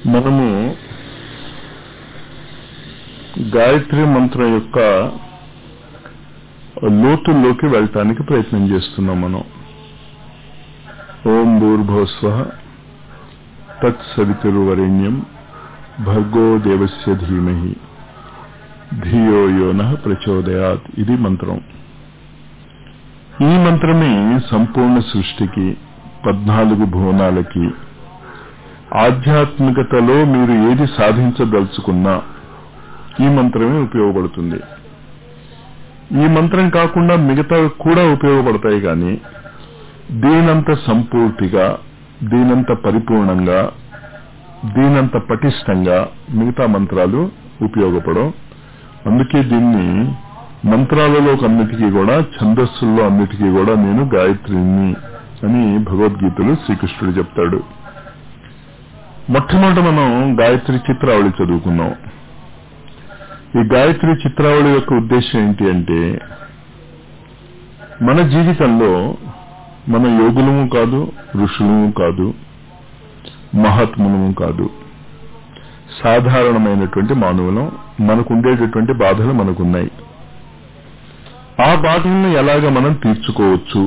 మనము గాయత్రి మంత్రం యొక్క లోతుల్లోకి వెళ్ళటానికి ప్రయత్నం చేస్తున్నాం మనం ఓం భూర్భోస్వ తత్సవితుర్వరేణ్యం భర్గో దేవస్య ధీమహి ధియో యోన ప్రచోదయాత్ ఇది మంత్రం ఈ మంత్రమే సంపూర్ణ సృష్టికి పద్నాలుగు భువనాలకి ఆధ్యాత్మికతలో మీరు ఏది సాధించదలుచుకున్నా ఈ మంత్రమే ఉపయోగపడుతుంది ఈ మంత్రం కాకుండా మిగతా కూడా ఉపయోగపడతాయి కానీ దీనంత సంపూర్తిగా దీనంత పరిపూర్ణంగా దీనంత పటిష్టంగా మిగతా మంత్రాలు ఉపయోగపడవు అందుకే దీన్ని మంత్రాలలో అన్నిటికీ కూడా ఛందస్సుల్లో అన్నిటికీ కూడా నేను గాయత్రిని అని భగవద్గీతలో శ్రీకృష్ణుడు చెప్తాడు మొట్టమొదట మనం గాయత్రి చిత్రావళి చదువుకున్నాం ఈ గాయత్రి చిత్రావళి యొక్క ఉద్దేశం ఏంటి అంటే మన జీవితంలో మన యోగులము కాదు ఋషులము కాదు మహాత్ములము కాదు సాధారణమైనటువంటి మానవులం మనకుండేటటువంటి బాధలు మనకున్నాయి ఆ బాధలను ఎలాగ మనం తీర్చుకోవచ్చు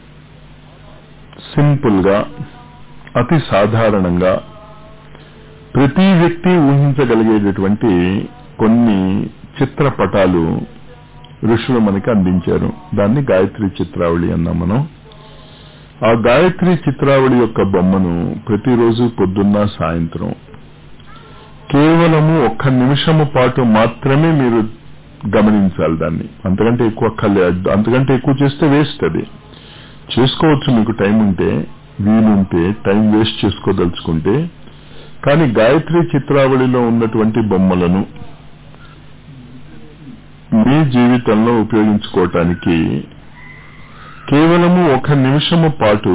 సింపుల్ గా అతి సాధారణంగా ప్రతి వ్యక్తి ఊహించగలిగేటటువంటి కొన్ని చిత్రపటాలు ఋషులు మనకి అందించారు దాన్ని గాయత్రి చిత్రావళి అన్నాం మనం ఆ గాయత్రి చిత్రావళి యొక్క బొమ్మను ప్రతిరోజు పొద్దున్న సాయంత్రం కేవలము ఒక్క నిమిషము పాటు మాత్రమే మీరు గమనించాలి దాన్ని అంతకంటే ఎక్కువ అక్కర్లేదు అంతకంటే ఎక్కువ చేస్తే వేస్ట్ అది చేసుకోవచ్చు మీకు టైం ఉంటే వీలుంటే టైం వేస్ట్ చేసుకోదలుచుకుంటే కానీ గాయత్రి చిత్రావళిలో ఉన్నటువంటి బొమ్మలను మీ జీవితంలో ఉపయోగించుకోవటానికి కేవలము ఒక నిమిషము పాటు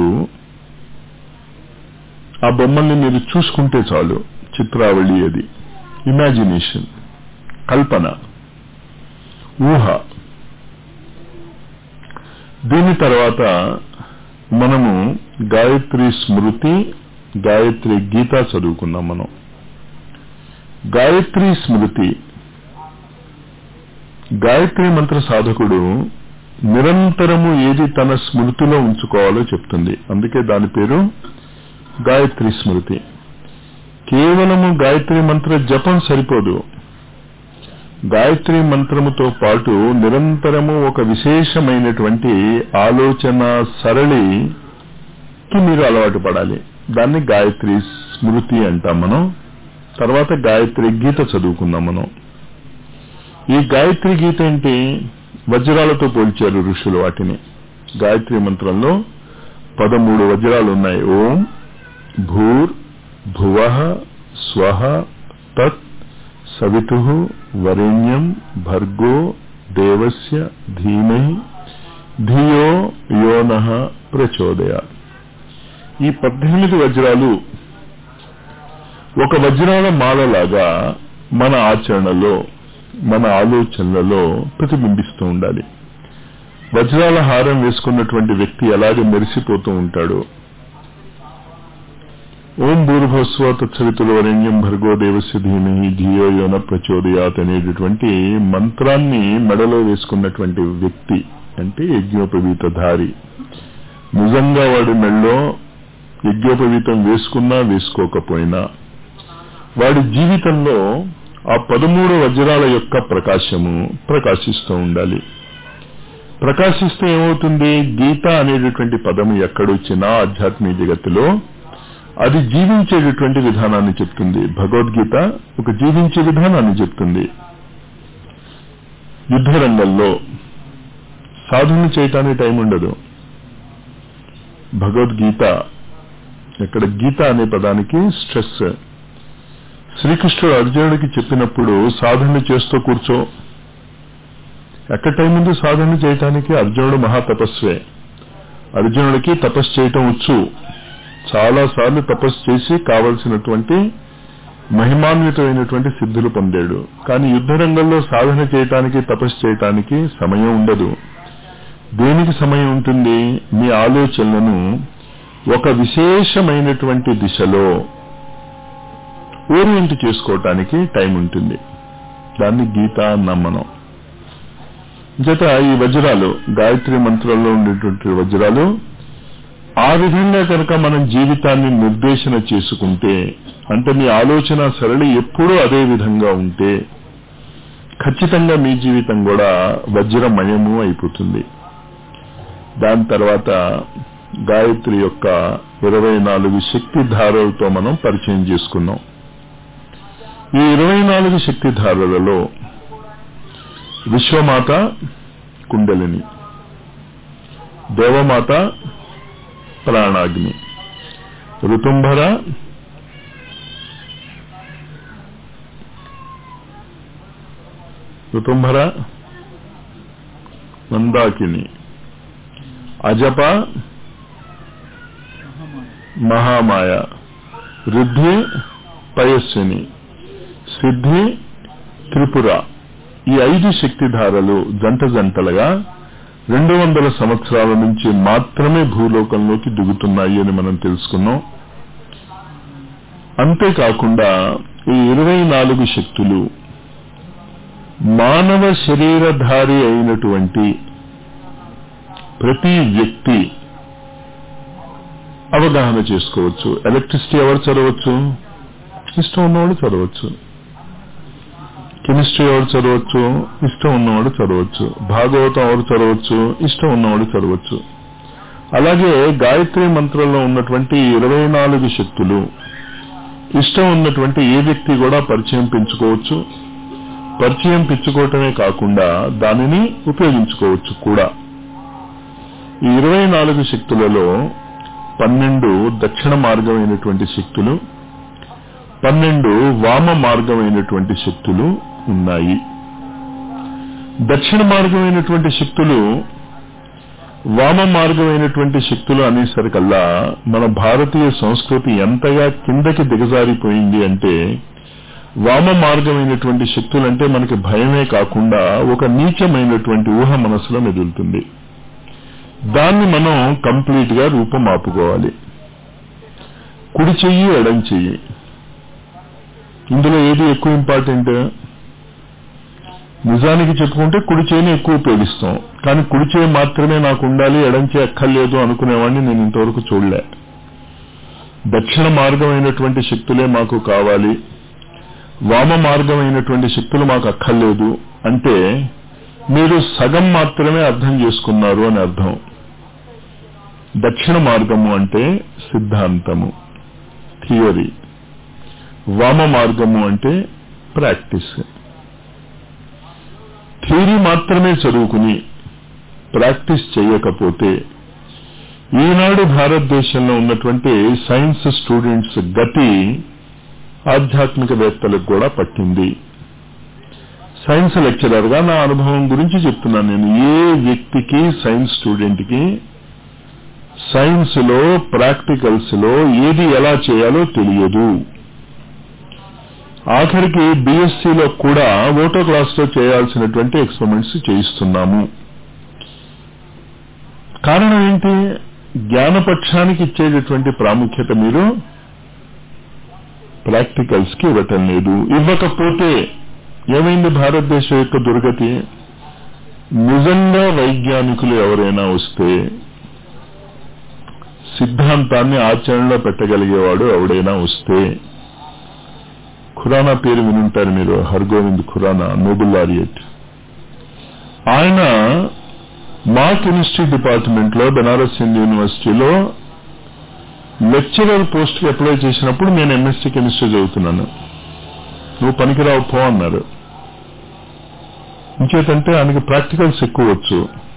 ఆ బొమ్మల్ని మీరు చూసుకుంటే చాలు చిత్రావళి అది ఇమాజినేషన్ కల్పన ఊహ దీని తర్వాత మనము గాయత్రి స్మృతి గాయత్రి గీత చదువుకున్నాం మనం గాయత్రి స్మృతి గాయత్రి మంత్ర సాధకుడు నిరంతరము ఏది తన స్మృతిలో ఉంచుకోవాలో చెప్తుంది అందుకే దాని పేరు గాయత్రి స్మృతి కేవలము గాయత్రి మంత్ర జపం సరిపోదు గాయత్రి మంత్రముతో పాటు నిరంతరము ఒక విశేషమైనటువంటి ఆలోచన సరళికి మీరు అలవాటు పడాలి దాన్ని గాయత్రి స్మృతి అంటాం మనం తర్వాత గాయత్రి గీత చదువుకున్నాం మనం ఈ గాయత్రి గీత ఏంటి వజ్రాలతో పోల్చారు ఋషులు వాటిని గాయత్రి మంత్రంలో పదమూడు వజ్రాలు ఉన్నాయి ఓం భూర్ భువ స్వహ తత్ సవితు వరేణ్యం భర్గో దేవస్య ధీమై ధియో యోన ప్రచోదయ ఈ పద్దెనిమిది వజ్రాలు ఒక వజ్రాల మాలలాగా మన ఆచరణలో మన ఆలోచనలలో ప్రతిబింబిస్తూ ఉండాలి వజ్రాల హారం వేసుకున్నటువంటి వ్యక్తి ఎలాగ మెరిసిపోతూ ఉంటాడో ఓం భూర్భస్వ తత్సవితుల వరేణ్యం భర్గో దేవస్య ధీమహి ధియో యోన ప్రచోదయాత్ అనేటటువంటి మంత్రాన్ని మెడలో వేసుకున్నటువంటి వ్యక్తి అంటే యజ్ఞోపవీతధారి నిజంగా వాడి మెడలో యజ్ఞోపవీతం వేసుకున్నా వేసుకోకపోయినా వాడి జీవితంలో ఆ పదమూడు వజ్రాల యొక్క ప్రకాశము ప్రకాశిస్తూ ఉండాలి ప్రకాశిస్తే ఏమవుతుంది గీత అనేటటువంటి పదము ఎక్కడొచ్చినా ఆధ్యాత్మిక జగత్తులో అది జీవించేటటువంటి విధానాన్ని చెప్తుంది భగవద్గీత ఒక జీవించే విధానాన్ని చెప్తుంది యుద్ధ రంగంలో సాధన చేయటానికి టైం ఉండదు భగవద్గీత ఇక్కడ గీత అనే పదానికి స్ట్రెస్ శ్రీకృష్ణుడు అర్జునుడికి చెప్పినప్పుడు సాధన చేస్తూ కూర్చో ఎక్కడ టైం ఉంది సాధన చేయటానికి అర్జునుడు మహాతపస్వే అర్జునుడికి తపస్సు చేయటం వచ్చు చాలా సార్లు తపస్సు చేసి కావలసినటువంటి మహిమాన్వితమైనటువంటి సిద్ధులు పొందాడు కానీ యుద్ధ రంగంలో సాధన చేయటానికి తపస్సు చేయటానికి సమయం ఉండదు దేనికి సమయం ఉంటుంది మీ ఆలోచనలను ఒక విశేషమైనటువంటి దిశలో ఓరియంట్ చేసుకోవటానికి టైం ఉంటుంది దాన్ని గీత అన్నాం మనం జత ఈ వజ్రాలు గాయత్రి మంత్రంలో ఉండేటువంటి వజ్రాలు ఆ విధంగా కనుక మనం జీవితాన్ని నిర్దేశన చేసుకుంటే అంటే మీ ఆలోచన సరళి ఎప్పుడూ అదే విధంగా ఉంటే ఖచ్చితంగా మీ జీవితం కూడా వజ్రమయము అయిపోతుంది దాని తర్వాత గాయత్రి యొక్క ఇరవై నాలుగు శక్తి ధారలతో మనం పరిచయం చేసుకున్నాం ఈ ఇరవై నాలుగు శక్తి ధారలలో విశ్వమాత కుండలిని దేవమాత ప్రాణాగ్ని ఋతుంభర ఋతుంభర మందాకిని అజప మహామాయ రుద్ధి పయస్విని సిద్ధి త్రిపుర ఈ ఐదు శక్తిధారలు జంట జంటలుగా రెండు వందల సంవత్సరాల నుంచి మాత్రమే భూలోకంలోకి దిగుతున్నాయి అని మనం తెలుసుకున్నాం అంతేకాకుండా ఈ ఇరవై నాలుగు శక్తులు మానవ శరీరధారి అయినటువంటి ప్రతి వ్యక్తి అవగాహన చేసుకోవచ్చు ఎలక్ట్రిసిటీ ఎవరు చదవచ్చు ఇష్టం ఉన్నవాడు చదవచ్చు కెమిస్ట్రీ ఎవరు చదవచ్చు ఇష్టం ఉన్నవాడు చదవచ్చు భాగవతం ఎవరు చదవచ్చు ఇష్టం ఉన్నవాడు చదవచ్చు అలాగే గాయత్రి మంత్రంలో ఉన్నటువంటి ఇరవై నాలుగు శక్తులు ఇష్టం ఉన్నటువంటి ఏ వ్యక్తి కూడా పరిచయం పెంచుకోవచ్చు పరిచయం పెంచుకోవటమే కాకుండా దానిని ఉపయోగించుకోవచ్చు కూడా ఈ ఇరవై నాలుగు శక్తులలో పన్నెండు దక్షిణ మార్గమైనటువంటి శక్తులు పన్నెండు వామ మార్గమైనటువంటి శక్తులు ఉన్నాయి దక్షిణ మార్గమైనటువంటి శక్తులు వామ మార్గమైనటువంటి శక్తులు అనేసరికల్లా మన భారతీయ సంస్కృతి ఎంతగా కిందకి దిగజారిపోయింది అంటే వామ మార్గమైనటువంటి శక్తులంటే మనకి భయమే కాకుండా ఒక నీచమైనటువంటి ఊహ మనసులో మెదులుతుంది దాన్ని మనం కంప్లీట్ గా రూపం ఆపుకోవాలి కుడి చెయ్యి ఎడం చెయ్యి ఇందులో ఏది ఎక్కువ ఇంపార్టెంట్ నిజానికి చెప్పుకుంటే కుడి చేయిని ఎక్కువ ఉపయోగిస్తాం కానీ కుడి చేయి మాత్రమే నాకు ఉండాలి ఎడం చేయి అక్కర్లేదు అనుకునేవాడిని నేను ఇంతవరకు చూడలే దక్షిణ మార్గమైనటువంటి శక్తులే మాకు కావాలి వామ మార్గమైనటువంటి శక్తులు మాకు అక్కర్లేదు అంటే మీరు సగం మాత్రమే అర్థం చేసుకున్నారు అని అర్థం దక్షిణ మార్గము అంటే సిద్ధాంతము థియరీ వామ మార్గము అంటే ప్రాక్టీస్ థియరీ మాత్రమే చదువుకుని ప్రాక్టీస్ చేయకపోతే ఈనాడు భారతదేశంలో ఉన్నటువంటి సైన్స్ స్టూడెంట్స్ గతి ఆధ్యాత్మికవేత్తలకు కూడా పట్టింది సైన్స్ లెక్చరర్ గా నా అనుభవం గురించి చెప్తున్నాను నేను ఏ వ్యక్తికి సైన్స్ స్టూడెంట్ కి సైన్స్ లో ప్రాక్టికల్స్ లో ఏది ఎలా చేయాలో తెలియదు ఆఖరికి బీఎస్సీలో కూడా ఓటో క్లాస్ లో చేయాల్సినటువంటి ఎక్స్పెరిమెంట్స్ చేయిస్తున్నాము కారణం ఏంటి జ్ఞానపక్షానికి ఇచ్చేటటువంటి ప్రాముఖ్యత మీరు ప్రాక్టికల్స్ కి ఇవ్వటం లేదు ఇవ్వకపోతే ఏమైంది భారతదేశం యొక్క దుర్గతి నిజంగా వైజ్ఞానికులు ఎవరైనా వస్తే సిద్ధాంతాన్ని ఆచరణలో పెట్టగలిగేవాడు ఎవడైనా వస్తే ఖురానా పేరు వినుంటారు మీరు హర్గోవింద్ ఖురానా నోబుల్ లారియట్ ఆయన మా కెమిస్ట్రీ డిపార్ట్మెంట్ లో బెనారస్ హిందూ యూనివర్సిటీలో లెక్చరర్ పోస్ట్ కి అప్లై చేసినప్పుడు నేను ఎంఎస్సీ కెమిస్ట్రీ చదువుతున్నాను నువ్వు పనికిరావు పో అన్నారు ఇంకేతంటే ఆయనకి ప్రాక్టికల్స్ ఎక్కువ వచ్చు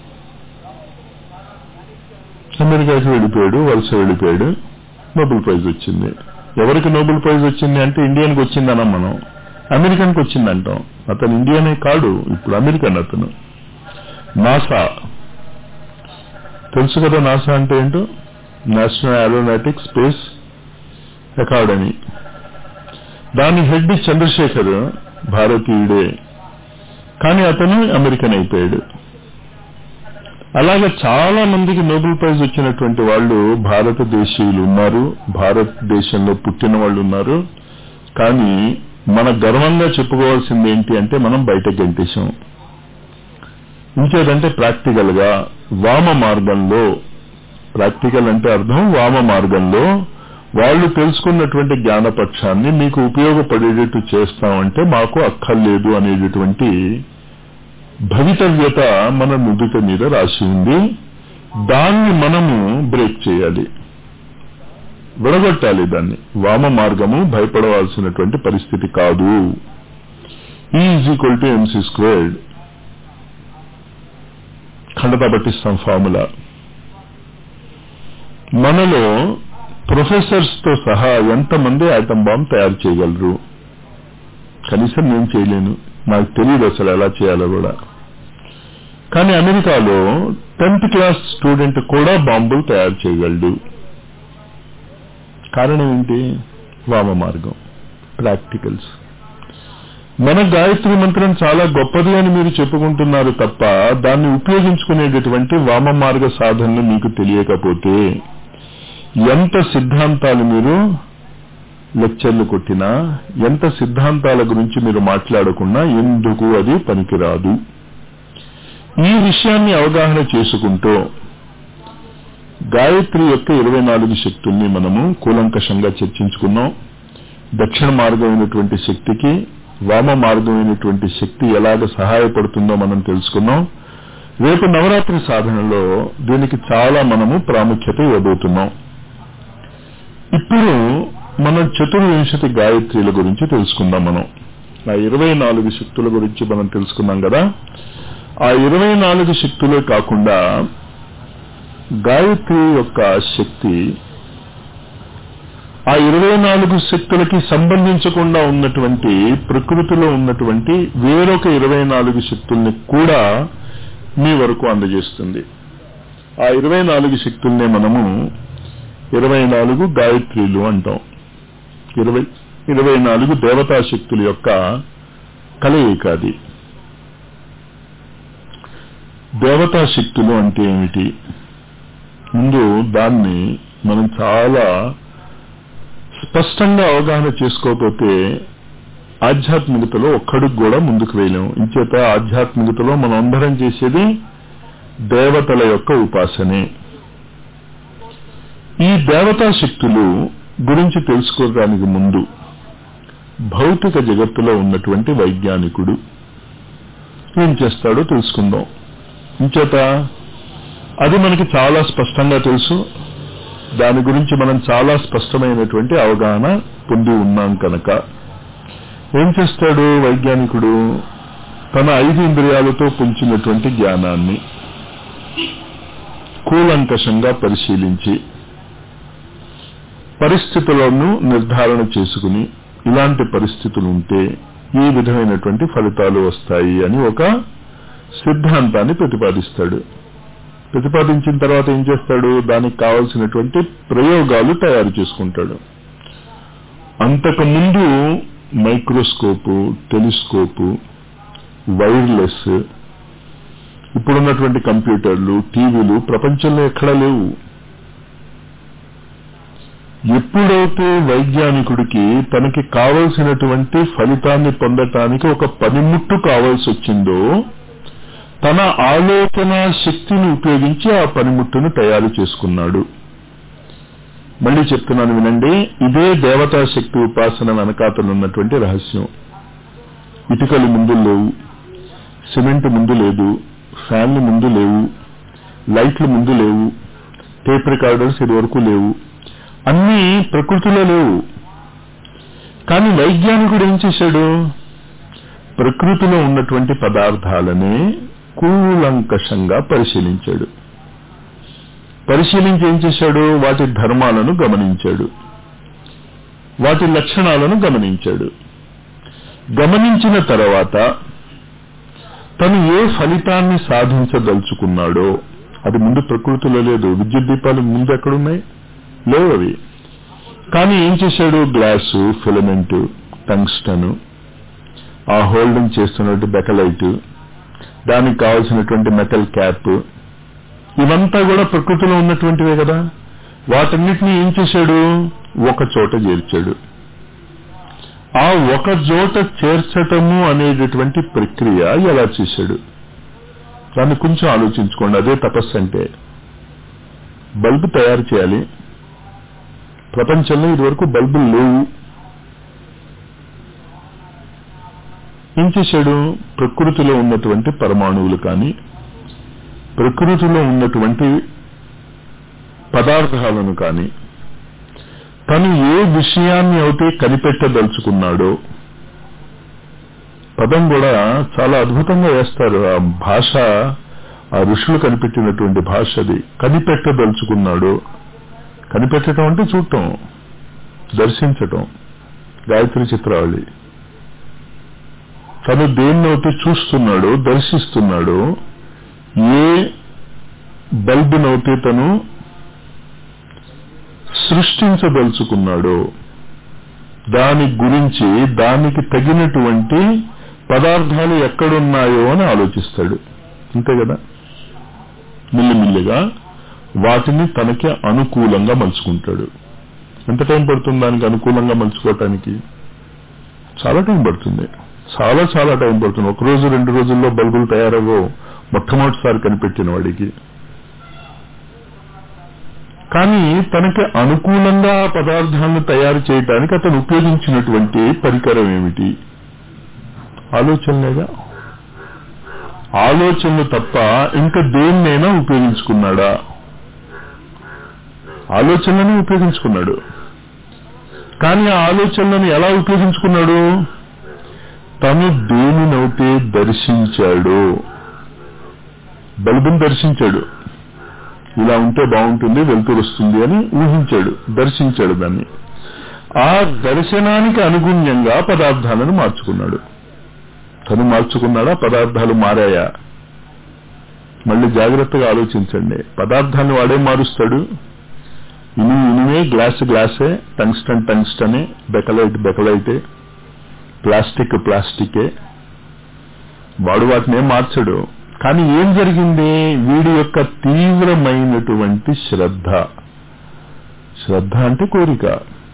అమెరికాకి వెళ్ళిపోయాడు వలస వెళ్ళిపోయాడు నోబెల్ ప్రైజ్ వచ్చింది ఎవరికి నోబెల్ ప్రైజ్ వచ్చింది అంటే ఇండియన్కి వచ్చిందనం మనం అమెరికన్కి వచ్చిందంటాం అతను ఇండియనే కాడు ఇప్పుడు అమెరికన్ అతను నాసా తెలుసు కదా నాసా అంటే ఏంటో నేషనల్ ఏరోనాటిక్ స్పేస్ అకాడమీ దాని హెడ్ చంద్రశేఖర్ భారతీయుడే కానీ అతను అమెరికన్ అయిపోయాడు అలాగే చాలా మందికి నోబెల్ ప్రైజ్ వచ్చినటువంటి వాళ్ళు భారతదేశీయులు ఉన్నారు భారతదేశంలో పుట్టిన వాళ్ళు ఉన్నారు కానీ మన గర్వంగా చెప్పుకోవాల్సింది ఏంటి అంటే మనం బయట గంటేశాం ఇంకేదంటే ప్రాక్టికల్ గా వామ మార్గంలో ప్రాక్టికల్ అంటే అర్థం వామ మార్గంలో వాళ్ళు తెలుసుకున్నటువంటి జ్ఞానపక్షాన్ని మీకు ఉపయోగపడేటట్టు చేస్తామంటే మాకు అక్కర్లేదు అనేటటువంటి భవితవ్యత మన నుదుట మీద రాసి ఉంది దాన్ని మనము బ్రేక్ చేయాలి విడగొట్టాలి దాన్ని వామ మార్గము భయపడవలసినటువంటి పరిస్థితి కాదు is equal to MC squared ఖండత పట్టిస్తాం ఫార్ములా మనలో ప్రొఫెసర్స్ తో సహా ఎంతమంది ఐటమ్ బాంబ్ తయారు చేయగలరు కనీసం నేను చేయలేను నాకు తెలియదు అసలు ఎలా చేయాలో కూడా కానీ అమెరికాలో టెన్త్ క్లాస్ స్టూడెంట్ కూడా బాంబులు తయారు చేయగలడు కారణం ఏంటి వామ మార్గం ప్రాక్టికల్స్ మన గాయత్రి మంత్రం చాలా గొప్పది అని మీరు చెప్పుకుంటున్నారు తప్ప దాన్ని ఉపయోగించుకునేటటువంటి వామ మార్గ సాధనలు మీకు తెలియకపోతే ఎంత సిద్ధాంతాలు మీరు లెక్చర్లు కొట్టినా ఎంత సిద్ధాంతాల గురించి మీరు మాట్లాడకున్నా ఎందుకు అది పనికిరాదు ఈ విషయాన్ని అవగాహన చేసుకుంటూ గాయత్రి యొక్క ఇరవై నాలుగు శక్తుల్ని మనము కూలంకషంగా చర్చించుకున్నాం దక్షిణ మార్గమైనటువంటి శక్తికి వామ మార్గమైనటువంటి శక్తి ఎలాగ సహాయపడుతుందో మనం తెలుసుకున్నాం రేపు నవరాత్రి సాధనలో దీనికి చాలా మనము ప్రాముఖ్యత ఇవ్వబోతున్నాం ఇప్పుడు మనం చతుర్వింశతి గాయత్రిల గురించి తెలుసుకుందాం మనం ఆ ఇరవై నాలుగు శక్తుల గురించి మనం తెలుసుకున్నాం కదా ఆ ఇరవై నాలుగు శక్తులే కాకుండా గాయత్రి యొక్క శక్తి ఆ ఇరవై నాలుగు శక్తులకి సంబంధించకుండా ఉన్నటువంటి ప్రకృతిలో ఉన్నటువంటి వేరొక ఇరవై నాలుగు శక్తుల్ని కూడా మీ వరకు అందజేస్తుంది ఆ ఇరవై నాలుగు శక్తుల్నే మనము ఇరవై నాలుగు గాయత్రిలు అంటాం ఇరవై ఇరవై నాలుగు దేవతా శక్తుల యొక్క కలయిక అది దేవతా శక్తులు అంటే ఏమిటి ముందు దాన్ని మనం చాలా స్పష్టంగా అవగాహన చేసుకోకపోతే ఆధ్యాత్మికతలో ఒక్కడికి కూడా ముందుకు వేయలేం ఇంచేత ఆధ్యాత్మికతలో మనం అందరం చేసేది దేవతల యొక్క ఉపాసనే ఈ దేవతా శక్తులు గురించి తెలుసుకోవడానికి ముందు భౌతిక జగత్తులో ఉన్నటువంటి వైజ్ఞానికుడు ఏం చేస్తాడో తెలుసుకుందాం ఇంచేత అది మనకి చాలా స్పష్టంగా తెలుసు దాని గురించి మనం చాలా స్పష్టమైనటువంటి అవగాహన పొంది ఉన్నాం కనుక ఏం చేస్తాడు వైజ్ఞానికుడు తన ఐదు ఇంద్రియాలతో పుంచినటువంటి జ్ఞానాన్ని కూలంకషంగా పరిశీలించి పరిస్థితులను నిర్ధారణ చేసుకుని ఇలాంటి పరిస్థితులు ఉంటే ఈ విధమైనటువంటి ఫలితాలు వస్తాయి అని ఒక సిద్ధాంతాన్ని ప్రతిపాదిస్తాడు ప్రతిపాదించిన తర్వాత ఏం చేస్తాడు దానికి కావలసినటువంటి ప్రయోగాలు తయారు చేసుకుంటాడు అంతకుముందు మైక్రోస్కోపు టెలిస్కోపు వైర్లెస్ ఇప్పుడున్నటువంటి కంప్యూటర్లు టీవీలు ప్రపంచంలో ఎక్కడా లేవు ఎప్పుడైతే వైజ్ఞానికుడికి తనకి కావలసినటువంటి ఫలితాన్ని పొందటానికి ఒక పనిముట్టు కావాల్సి వచ్చిందో తన ఆలోచన శక్తిని ఉపయోగించి ఆ పనిముట్టును తయారు చేసుకున్నాడు మళ్ళీ చెప్తున్నాను వినండి ఇదే దేవతా శక్తి ఉపాసన వెనకాతలున్నటువంటి రహస్యం ఇటుకలు ముందు లేవు సిమెంట్ ముందు లేదు ఫ్యాన్లు ముందు లేవు లైట్లు ముందు లేవు టేప్ రికార్డర్స్ ఇది వరకు లేవు అన్నీ ప్రకృతిలో లేవు కానీ వైజ్ఞానికుడు ఏం చేశాడు ప్రకృతిలో ఉన్నటువంటి పదార్థాలనే కూలంకషంగా పరిశీలించాడు పరిశీలించి ఏం చేశాడు వాటి ధర్మాలను గమనించాడు వాటి లక్షణాలను గమనించాడు గమనించిన తర్వాత తను ఏ ఫలితాన్ని సాధించదలుచుకున్నాడో అది ముందు ప్రకృతిలో లేదు విద్యుత్ దీపాలు ముందు ఎక్కడున్నాయి లేవు అవి కానీ ఏం చేశాడు గ్లాసు ఫిలమెంట్ టంగ్స్టన్ ఆ హోల్డింగ్ చేస్తున్నట్టు బెకలైట్ దానికి కావలసినటువంటి మెటల్ క్యాప్ ఇవంతా కూడా ప్రకృతిలో ఉన్నటువంటివే కదా వాటన్నిటిని ఏం చేశాడు ఒక చోట చేర్చాడు ఆ ఒక చోట చేర్చటము అనేటటువంటి ప్రక్రియ ఎలా చేశాడు దాన్ని కొంచెం ఆలోచించుకోండి అదే తపస్సు అంటే బల్బు తయారు చేయాలి ప్రపంచంలో ఇదివరకు బల్బులు లేవు ఏం చేశాడు ప్రకృతిలో ఉన్నటువంటి పరమాణువులు కానీ ప్రకృతిలో ఉన్నటువంటి పదార్థాలను కానీ తను ఏ విషయాన్ని అయితే కనిపెట్టదలుచుకున్నాడో పదం కూడా చాలా అద్భుతంగా వేస్తారు ఆ భాష ఆ ఋషులు కనిపెట్టినటువంటి భాష అది కనిపెట్టదలుచుకున్నాడు కనిపెట్టడం అంటే చూడటం దర్శించటం గాయత్రి చిత్రావళి తను దేన్నైతే చూస్తున్నాడో దర్శిస్తున్నాడో ఏ బల్బునైతే తను సృష్టించదలుచుకున్నాడో దాని గురించి దానికి తగినటువంటి పదార్థాలు ఎక్కడున్నాయో అని ఆలోచిస్తాడు అంతే కదా మిల్లిమిల్లిగా వాటిని తనకి అనుకూలంగా మలుచుకుంటాడు ఎంత టైం పడుతుంది దానికి అనుకూలంగా మలుచుకోవటానికి చాలా టైం పడుతుంది చాలా చాలా టైం పడుతుంది ఒక రోజు రెండు రోజుల్లో బల్బులు తయారవో మొట్టమొదటిసారి కనిపెట్టిన వాడికి కానీ తనకి అనుకూలంగా ఆ పదార్థాలను తయారు చేయడానికి అతను ఉపయోగించినటువంటి పరికరం ఏమిటి ఆలోచనలేగా ఆలోచనలు తప్ప ఇంకా దేన్నైనా ఉపయోగించుకున్నాడా ఆలోచనలను ఉపయోగించుకున్నాడు కానీ ఆ ఆలోచనలను ఎలా ఉపయోగించుకున్నాడు తను దేనినైతే దర్శించాడు బల్బుని దర్శించాడు ఇలా ఉంటే బాగుంటుంది వెలుతురు వస్తుంది అని ఊహించాడు దర్శించాడు దాన్ని ఆ దర్శనానికి అనుగుణ్యంగా పదార్థాలను మార్చుకున్నాడు తను మార్చుకున్నాడా పదార్థాలు మారాయా మళ్ళీ జాగ్రత్తగా ఆలోచించండి పదార్థాన్ని వాడే మారుస్తాడు ఇని ఇనివే గ్లాస్ గ్లాసే టంగ్స్టన్ టంగ్స్టనే బెకలైట్ బెకలైటే ప్లాస్టిక్ ప్లాస్టికే వాడు వాటిని ఏం మార్చడు కానీ ఏం జరిగింది వీడి యొక్క తీవ్రమైనటువంటి శ్రద్ధ శ్రద్ధ అంటే కోరిక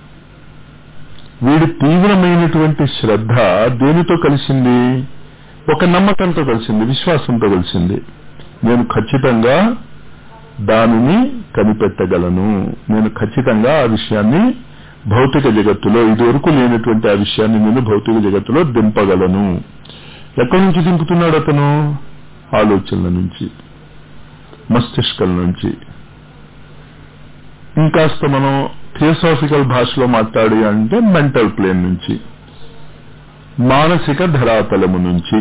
వీడి తీవ్రమైనటువంటి శ్రద్ధ దేనితో కలిసింది ఒక నమ్మకంతో కలిసింది విశ్వాసంతో కలిసింది నేను ఖచ్చితంగా దానిని కనిపెట్టగలను నేను ఖచ్చితంగా ఆ విషయాన్ని భౌతిక జగత్తులో ఇదివరకు లేనటువంటి ఆ విషయాన్ని నేను భౌతిక జగత్తులో దింపగలను ఎక్కడి నుంచి దింపుతున్నాడు అతను ఆలోచనల నుంచి మస్తిష్కం నుంచి ఇంకాస్త మనం థియోసాఫికల్ భాషలో మాట్లాడి అంటే మెంటల్ ప్లేన్ నుంచి మానసిక ధరాతలము నుంచి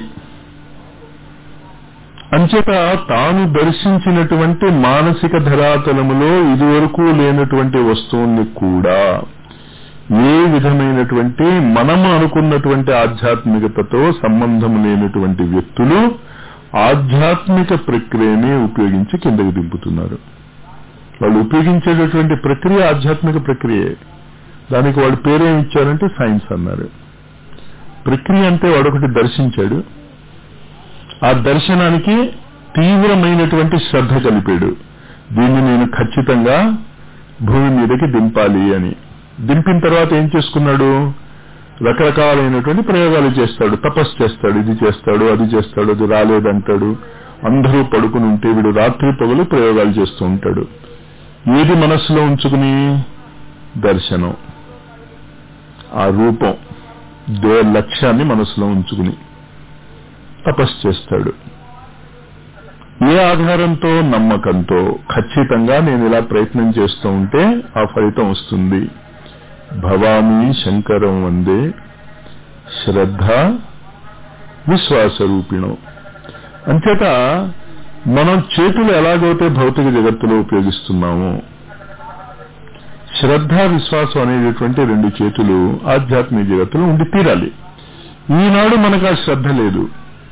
అంచేత తాను దర్శించినటువంటి మానసిక ధరాతలములో ఇదివరకు లేనటువంటి వస్తువుల్ని కూడా ఏ విధమైనటువంటి మనము అనుకున్నటువంటి ఆధ్యాత్మికతతో సంబంధం లేనటువంటి వ్యక్తులు ఆధ్యాత్మిక ప్రక్రియని ఉపయోగించి కిందకి దింపుతున్నారు వాళ్ళు ఉపయోగించేటటువంటి ప్రక్రియ ఆధ్యాత్మిక ప్రక్రియే దానికి వాడు పేరేం ఇచ్చారంటే సైన్స్ అన్నారు ప్రక్రియ అంటే వాడొకటి దర్శించాడు ఆ దర్శనానికి తీవ్రమైనటువంటి శ్రద్ధ కలిపాడు దీన్ని నేను ఖచ్చితంగా భూమి మీదకి దింపాలి అని దింపిన తర్వాత ఏం చేసుకున్నాడు రకరకాలైనటువంటి ప్రయోగాలు చేస్తాడు తపస్సు చేస్తాడు ఇది చేస్తాడు అది చేస్తాడు అది రాలేదంటాడు అందరూ పడుకుని ఉంటే వీడు రాత్రి పగలు ప్రయోగాలు చేస్తూ ఉంటాడు ఏది మనస్సులో ఉంచుకుని దర్శనం ఆ రూపం దే లక్ష్యాన్ని మనసులో ఉంచుకుని తపస్సు చేస్తాడు ఏ ఆధారంతో నమ్మకంతో ఖచ్చితంగా నేను ఇలా ప్రయత్నం చేస్తూ ఉంటే ఆ ఫలితం వస్తుంది భవామి శంకరం వందే శ్రద్ధ విశ్వాసరూపిణం అంచేత మనం చేతులు ఎలాగైతే భౌతిక జగత్తులో ఉపయోగిస్తున్నామో శ్రద్ధ విశ్వాసం అనేటటువంటి రెండు చేతులు ఆధ్యాత్మిక జగత్తులో ఉండి తీరాలి ఈనాడు మనకు ఆ శ్రద్ధ లేదు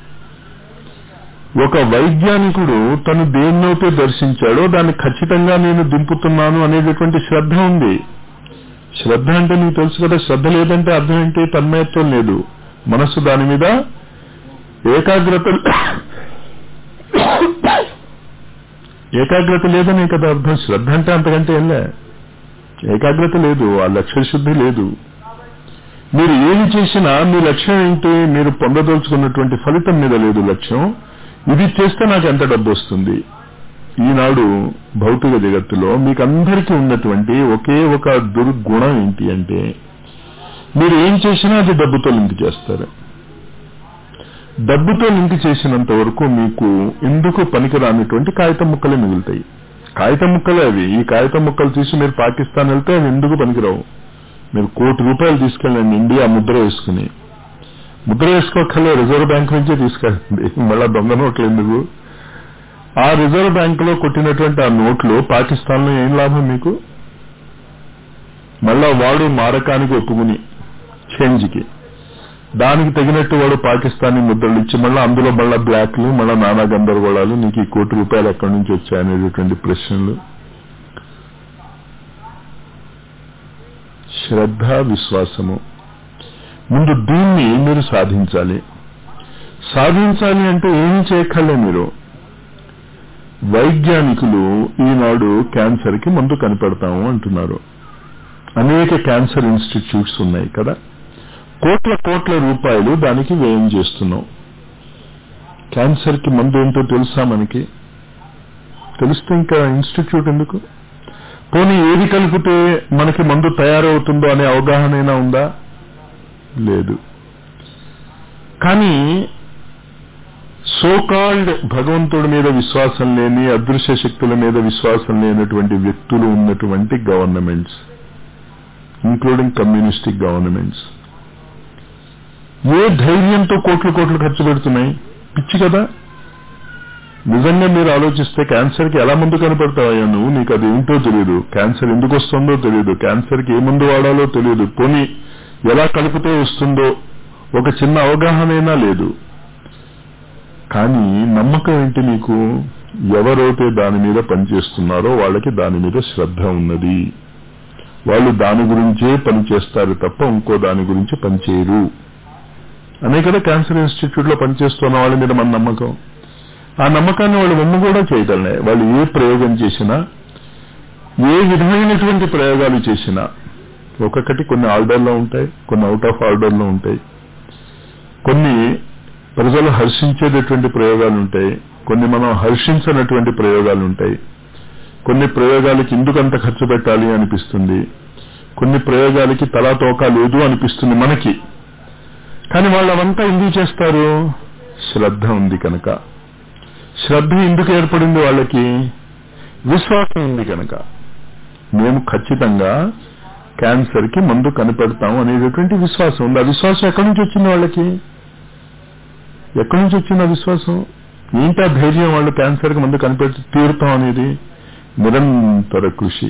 ఒక వైజ్ఞానికుడు తను దేన్నైతే దర్శించాడో దాన్ని ఖచ్చితంగా నేను దింపుతున్నాను అనేటటువంటి శ్రద్ధ ఉంది శ్రద్ధ అంటే నీకు తెలుసు కదా శ్రద్ధ లేదంటే అర్థం ఏంటి తన్మయత్వం లేదు మనస్సు దాని మీద ఏకాగ్రత ఏకాగ్రత లేదనే కదా అర్థం శ్రద్ధ అంటే అంతకంటే ఏంలే ఏకాగ్రత లేదు ఆ లక్ష్య శుద్ధి లేదు మీరు ఏమి చేసినా మీ లక్ష్యం ఏంటి మీరు పొందదలుచుకున్నటువంటి ఫలితం మీద లేదు లక్ష్యం ఇది చేస్తే నాకు ఎంత డబ్బు వస్తుంది ఈనాడు భౌతిక జగత్తులో మీకు అందరికీ ఉన్నటువంటి ఒకే ఒక దుర్గుణం ఏంటి అంటే మీరు ఏం చేసినా అది డబ్బుతో లింక్ చేస్తారు డబ్బుతో లింక్ చేసినంత వరకు మీకు ఎందుకు పనికిరానిటువంటి కాగితం ముక్కలే మిగులుతాయి కాగితం ముక్కలే అవి ఈ కాగితం ముక్కలు తీసి మీరు పాకిస్తాన్ వెళ్తే అవి ఎందుకు పనికిరావు మీరు కోటి రూపాయలు తీసుకెళ్ళండి ఇండియా ముద్ర వేసుకుని ముద్ర వేసుకోకలే రిజర్వ్ బ్యాంక్ నుంచే తీసుకెళ్ళండి మళ్ళా దొంగ నోట్లు ఎందుకు ఆ రిజర్వ్ బ్యాంక్ లో కొట్టినటువంటి ఆ నోట్లు పాకిస్తాన్ లో ఏం లాభం మీకు మళ్ళా వాడు మారకానికి ఒప్పుకుని చేంజ్కి దానికి తగినట్టు వాడు పాకిస్తానీ ముద్రలు ఇచ్చి మళ్ళీ అందులో మళ్ళా బ్లాక్లు మళ్ళా నానా గందరగోళాలు నీకు ఈ కోటి రూపాయలు ఎక్కడి నుంచి వచ్చాయనేటటువంటి ప్రశ్నలు శ్రద్ధ విశ్వాసము ముందు దీన్ని మీరు సాధించాలి సాధించాలి అంటే ఏమీ చేయక్కర్లే మీరు వైజ్ఞానికులు ఈనాడు క్యాన్సర్ కి మందు కనిపెడతాము అంటున్నారు అనేక క్యాన్సర్ ఇన్స్టిట్యూట్స్ ఉన్నాయి కదా కోట్ల కోట్ల రూపాయలు దానికి వ్యయం చేస్తున్నాం క్యాన్సర్ కి మందు ఏంటో తెలుసా మనకి తెలిస్తే ఇంకా ఇన్స్టిట్యూట్ ఎందుకు పోనీ ఏది కలిపితే మనకి మందు తయారవుతుందో అనే అవగాహన అయినా ఉందా లేదు కానీ సోకాల్డ్ భగవంతుడి మీద విశ్వాసం లేని అదృశ్య శక్తుల మీద విశ్వాసం లేనటువంటి వ్యక్తులు ఉన్నటువంటి గవర్నమెంట్స్ ఇంక్లూడింగ్ కమ్యూనిస్టిక్ గవర్నమెంట్స్ ఏ ధైర్యంతో కోట్లు కోట్లు ఖర్చు పెడుతున్నాయి పిచ్చి కదా నిజంగా మీరు ఆలోచిస్తే క్యాన్సర్ కి ఎలా ముందు కనపడతావయ్యా నువ్వు నీకు అది ఏంటో తెలియదు క్యాన్సర్ ఎందుకు వస్తుందో తెలియదు క్యాన్సర్ కి ఏ మందు వాడాలో తెలియదు పోనీ ఎలా కలిపితే వస్తుందో ఒక చిన్న అవగాహనైనా లేదు కానీ నమ్మకం ఏంటి నీకు ఎవరైతే దాని మీద పనిచేస్తున్నారో వాళ్ళకి దాని మీద శ్రద్ధ ఉన్నది వాళ్ళు దాని గురించే పనిచేస్తారు తప్ప ఇంకో దాని గురించి పనిచేయరు అనే కదా క్యాన్సర్ ఇన్స్టిట్యూట్ లో పనిచేస్తున్న వాళ్ళ మీద మన నమ్మకం ఆ నమ్మకాన్ని వాళ్ళు వమ్ము కూడా చేయగలనే వాళ్ళు ఏ ప్రయోగం చేసినా ఏ విధమైనటువంటి ప్రయోగాలు చేసినా ఒక్కొక్కటి కొన్ని ఆర్డర్లో ఉంటాయి కొన్ని అవుట్ ఆఫ్ ఆర్డర్లో ఉంటాయి కొన్ని ప్రజలు హర్షించేటటువంటి ప్రయోగాలు ఉంటాయి కొన్ని మనం హర్షించనటువంటి ప్రయోగాలు ఉంటాయి కొన్ని ప్రయోగాలకి ఎందుకు అంత ఖర్చు పెట్టాలి అనిపిస్తుంది కొన్ని ప్రయోగాలకి తలా తోక లేదు అనిపిస్తుంది మనకి కానీ వాళ్ళు అవంతా ఎందుకు చేస్తారు శ్రద్ధ ఉంది కనుక శ్రద్ధ ఎందుకు ఏర్పడింది వాళ్ళకి విశ్వాసం ఉంది కనుక మేము ఖచ్చితంగా క్యాన్సర్ కి మందు కనిపెడతాం అనేటటువంటి విశ్వాసం ఉంది ఆ విశ్వాసం ఎక్కడి నుంచి వచ్చింది వాళ్ళకి ఎక్కడి నుంచి వచ్చింది ఆ విశ్వాసం ఏంటి ఆ ధైర్యం వాళ్ళు క్యాన్సర్ కి మందు కనిపెట్టి తీరుతాం అనేది నిరంతర కృషి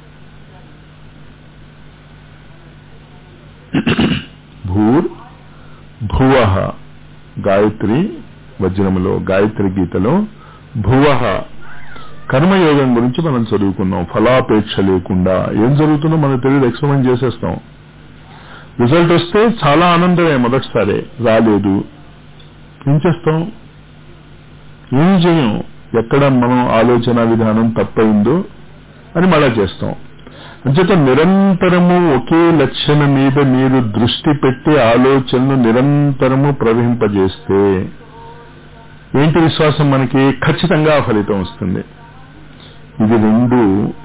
భూర్ భువ గాయత్రి వజ్రములో గాయత్రి గీతలో భువ కర్మయోగం గురించి మనం చదువుకున్నాం ఫలాపేక్ష లేకుండా ఏం జరుగుతుందో మనకు తెలియదు ఎక్స్పెరిమెంట్ చేసేస్తాం రిజల్ట్ వస్తే చాలా ఆనందమే మొదటిసారి రాలేదు ఏం చేస్తాం ఏం చేయం ఎక్కడ మనం ఆలోచన విధానం తప్పైందో అని మళ్ళా చేస్తాం అంచేత నిరంతరము ఒకే లక్ష్యం మీద మీరు దృష్టి పెట్టి ఆలోచనను నిరంతరము ప్రవహింపజేస్తే ఏంటి విశ్వాసం మనకి ఖచ్చితంగా ఆ ఫలితం వస్తుంది ఇది రెండు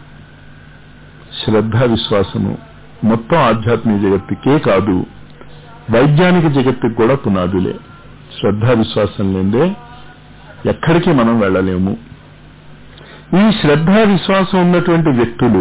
శ్రద్ధ విశ్వాసము మొత్తం ఆధ్యాత్మిక జగత్తుకే కాదు వైజ్ఞానిక జగత్తుకు కూడా పునాదులే శ్రద్ధ విశ్వాసం లేదే ఎక్కడికి మనం వెళ్ళలేము ఈ శ్రద్ధ విశ్వాసం ఉన్నటువంటి వ్యక్తులు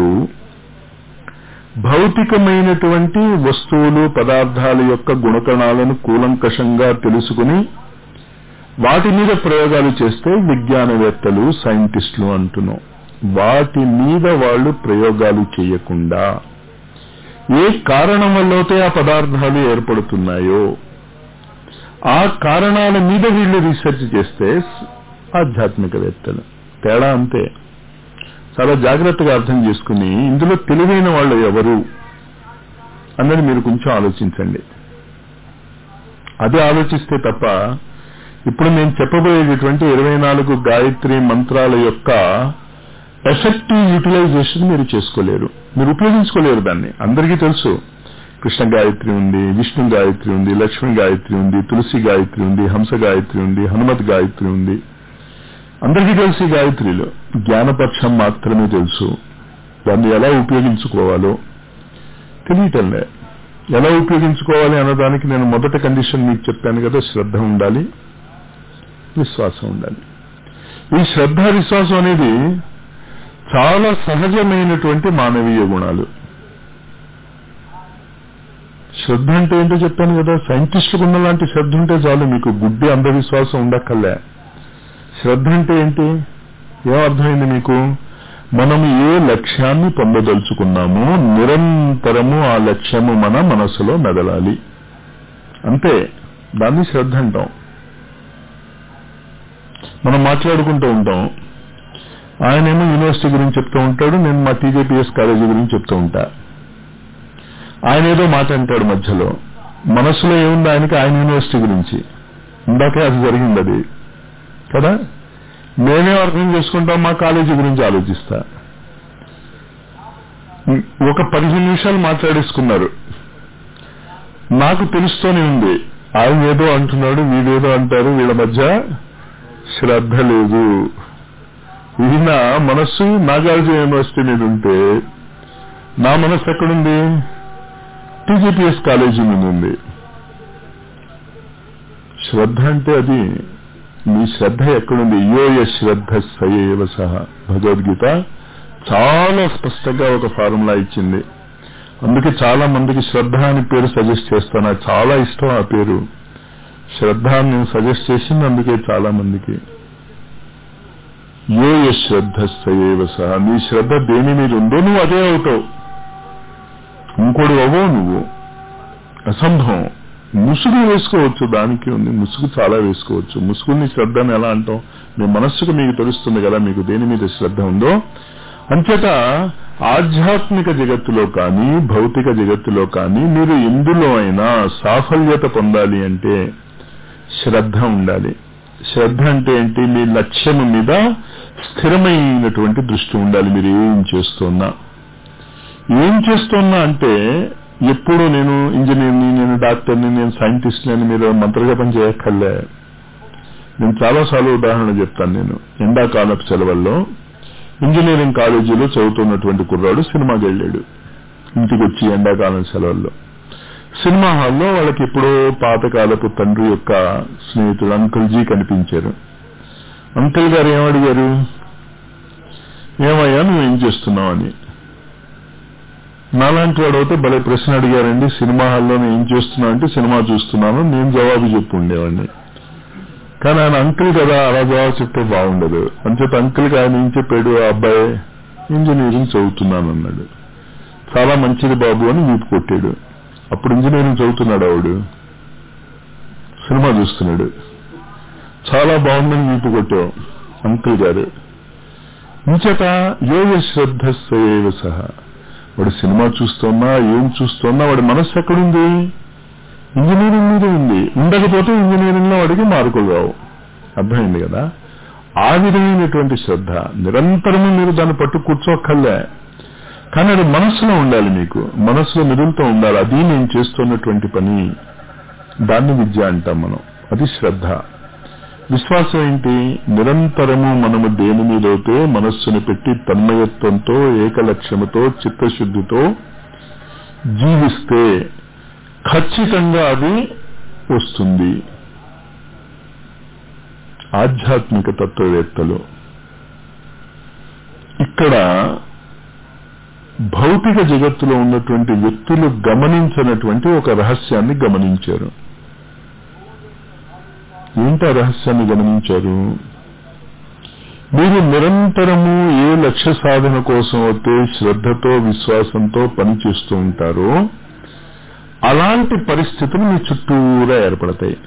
భౌతికమైనటువంటి వస్తువులు పదార్థాల యొక్క గుణకణాలను కూలంకషంగా తెలుసుకుని వాటి మీద ప్రయోగాలు చేస్తే విజ్ఞానవేత్తలు సైంటిస్టులు అంటున్నాం వాటి మీద వాళ్ళు ప్రయోగాలు చేయకుండా ఏ కారణం వల్లైతే ఆ పదార్థాలు ఏర్పడుతున్నాయో ఆ కారణాల మీద వీళ్ళు రీసెర్చ్ చేస్తే ఆధ్యాత్మికవేత్తలు తేడా అంతే చాలా జాగ్రత్తగా అర్థం చేసుకుని ఇందులో తెలివైన వాళ్ళు ఎవరు అన్నది మీరు కొంచెం ఆలోచించండి అది ఆలోచిస్తే తప్ప ఇప్పుడు నేను చెప్పబోయేటటువంటి ఇరవై నాలుగు గాయత్రి మంత్రాల యొక్క ఎఫెక్టివ్ యూటిలైజేషన్ మీరు చేసుకోలేరు మీరు ఉపయోగించుకోలేరు దాన్ని అందరికీ తెలుసు కృష్ణ గాయత్రి ఉంది విష్ణు గాయత్రి ఉంది లక్ష్మీ గాయత్రి ఉంది తులసి గాయత్రి ఉంది హంస గాయత్రి ఉంది హనుమత్ గాయత్రి ఉంది అందరికీ తెలుసు ఈ గాయత్రిలో జ్ఞానపక్షం మాత్రమే తెలుసు దాన్ని ఎలా ఉపయోగించుకోవాలో తెలియటంలే ఎలా ఉపయోగించుకోవాలి అన్నదానికి నేను మొదటి కండిషన్ మీకు చెప్పాను కదా శ్రద్ధ ఉండాలి విశ్వాసం ఉండాలి ఈ శ్రద్ధ విశ్వాసం అనేది చాలా సహజమైనటువంటి మానవీయ గుణాలు శ్రద్ధ అంటే ఏంటో చెప్పాను కదా సైంటిస్టులకు ఉన్న లాంటి శ్రద్ధ ఉంటే చాలు మీకు గుడ్డి అంధవిశ్వాసం ఉండక్కర్లే శ్రద్ధ అంటే ఏంటి ఏమర్థమైంది మీకు మనం ఏ లక్ష్యాన్ని పొందదలుచుకున్నామో నిరంతరము ఆ లక్ష్యము మన మనసులో మెదలాలి అంతే దాన్ని శ్రద్ధ అంటాం మనం మాట్లాడుకుంటూ ఉంటాం ఆయనేమో యూనివర్సిటీ గురించి చెప్తూ ఉంటాడు నేను మా టీజేపీఎస్ కాలేజీ గురించి చెప్తూ ఉంటా ఆయన ఏదో మాట అంటాడు మధ్యలో మనసులో ఏముంది ఆయనకి ఆయన యూనివర్సిటీ గురించి ఇందాకే అది జరిగింది అది కదా నేనే అర్థం చేసుకుంటాం మా కాలేజీ గురించి ఆలోచిస్తా ఒక పదిహేను నిమిషాలు మాట్లాడేసుకున్నారు నాకు తెలుస్తూనే ఉంది ఆయన ఏదో అంటున్నాడు వీడేదో అంటారు వీళ్ళ మధ్య శ్రద్ధ లేదు ఈయన మనస్సు నాగార్జున యూనివర్సిటీ మీద ఉంటే నా మనస్సు ఎక్కడుంది టీజీపీఎస్ కాలేజీ మీద ఉంది శ్రద్ధ అంటే అది మీ శ్రద్ధ ఎక్కడుంది యోయ శ్రద్ధ సయేవ సహా భగవద్గీత చాలా స్పష్టంగా ఒక ఫార్ములా ఇచ్చింది అందుకే చాలా మందికి శ్రద్ధ అని పేరు సజెస్ట్ చేస్తాను నాకు చాలా ఇష్టం ఆ పేరు శ్రద్ధ అని నేను సజెస్ట్ చేసింది అందుకే చాలా మందికి యోయ శ్రద్ధ సయేవ సహా నీ శ్రద్ధ దేని మీద ఉందో నువ్వు అదే అవుతావు ఇంకోడు అవ్వవు నువ్వు అసంభవం ముసుగు వేసుకోవచ్చు దానికి ఉంది ముసుగు చాలా వేసుకోవచ్చు ముసుగుని శ్రద్ధని ఎలా అంటాం మీ మనస్సుకు మీకు తెలుస్తుంది కదా మీకు దేని మీద శ్రద్ధ ఉందో అంచేత ఆధ్యాత్మిక జగత్తులో కానీ భౌతిక జగత్తులో కానీ మీరు ఎందులో అయినా సాఫల్యత పొందాలి అంటే శ్రద్ధ ఉండాలి శ్రద్ధ అంటే ఏంటి మీ లక్ష్యం మీద స్థిరమైనటువంటి దృష్టి ఉండాలి మీరు ఏం చేస్తున్నా ఏం చేస్తున్నా అంటే ఎప్పుడు నేను ఇంజనీర్ని నేను డాక్టర్ని నేను సైంటిస్ట్ని అని మీరు మంత్రజపం చేయక్కర్లే నేను చాలాసార్లు ఉదాహరణ చెప్తాను నేను ఎండాకాలపు సెలవుల్లో ఇంజనీరింగ్ కాలేజీలో చదువుతున్నటువంటి కుర్రాడు సినిమాకి వెళ్ళాడు ఇంటికి వచ్చి ఎండాకాలం సెలవుల్లో సినిమా హాల్లో వాళ్ళకి ఎప్పుడో పాతకాలపు తండ్రి యొక్క స్నేహితుడు అంకుల్ జీ కనిపించారు అంకుల్ గారు ఏమడిగారు ఏమయ్యా నువ్వు ఏం చేస్తున్నావు అని నాలాంటి వాడు అయితే భలే ప్రశ్న అడిగారండి సినిమా హాల్లో నేను ఏం చేస్తున్నా అంటే సినిమా చూస్తున్నాను నేను జవాబు చెప్పు ఉండేవాడిని కానీ ఆయన అంకుల్ కదా అలా జవాబు చెప్తే బాగుండదు అంచేత అంకుల్కి ఆయన ఏం చెప్పాడు ఆ అబ్బాయి ఇంజనీరింగ్ చదువుతున్నాను అన్నాడు చాలా మంచిది బాబు అని వీపు కొట్టాడు అప్పుడు ఇంజనీరింగ్ చదువుతున్నాడు ఆవిడు సినిమా చూస్తున్నాడు చాలా బాగుందని వీపు కొట్టావు అంకుల్ గారు ఇంచేత యోగ శ్రద్ధ సేవ సహా వాడు సినిమా చూస్తున్నా ఏం చూస్తున్నా వాడి మనస్సు ఎక్కడుంది ఇంజనీరింగ్ మీద ఉంది ఉండకపోతే ఇంజనీరింగ్ లో వాడికి మార్కులు రావు అర్థమైంది కదా ఆ విధమైనటువంటి శ్రద్ధ నిరంతరము మీరు దాన్ని పట్టు కూర్చోక్కర్లే కానీ అది మనస్సులో ఉండాలి మీకు మనస్సులో మెదులుతూ ఉండాలి అది నేను చేస్తున్నటువంటి పని దాన్ని విద్య అంటాం మనం అది శ్రద్ధ విశ్వాసం ఏంటి నిరంతరము మనము దేని మీదైతే మనస్సును పెట్టి తన్మయత్వంతో ఏకలక్ష్యముతో చిత్తశుద్ధితో జీవిస్తే ఖచ్చితంగా అది వస్తుంది ఆధ్యాత్మిక తత్వవేత్తలు ఇక్కడ భౌతిక జగత్తులో ఉన్నటువంటి వ్యక్తులు గమనించినటువంటి ఒక రహస్యాన్ని గమనించారు ఏంటి ఆ రహస్యాన్ని గమనించారు మీరు నిరంతరము ఏ లక్ష్య సాధన కోసం అయితే శ్రద్ధతో విశ్వాసంతో పనిచేస్తూ ఉంటారో అలాంటి పరిస్థితులు మీ చుట్టూరా ఏర్పడతాయి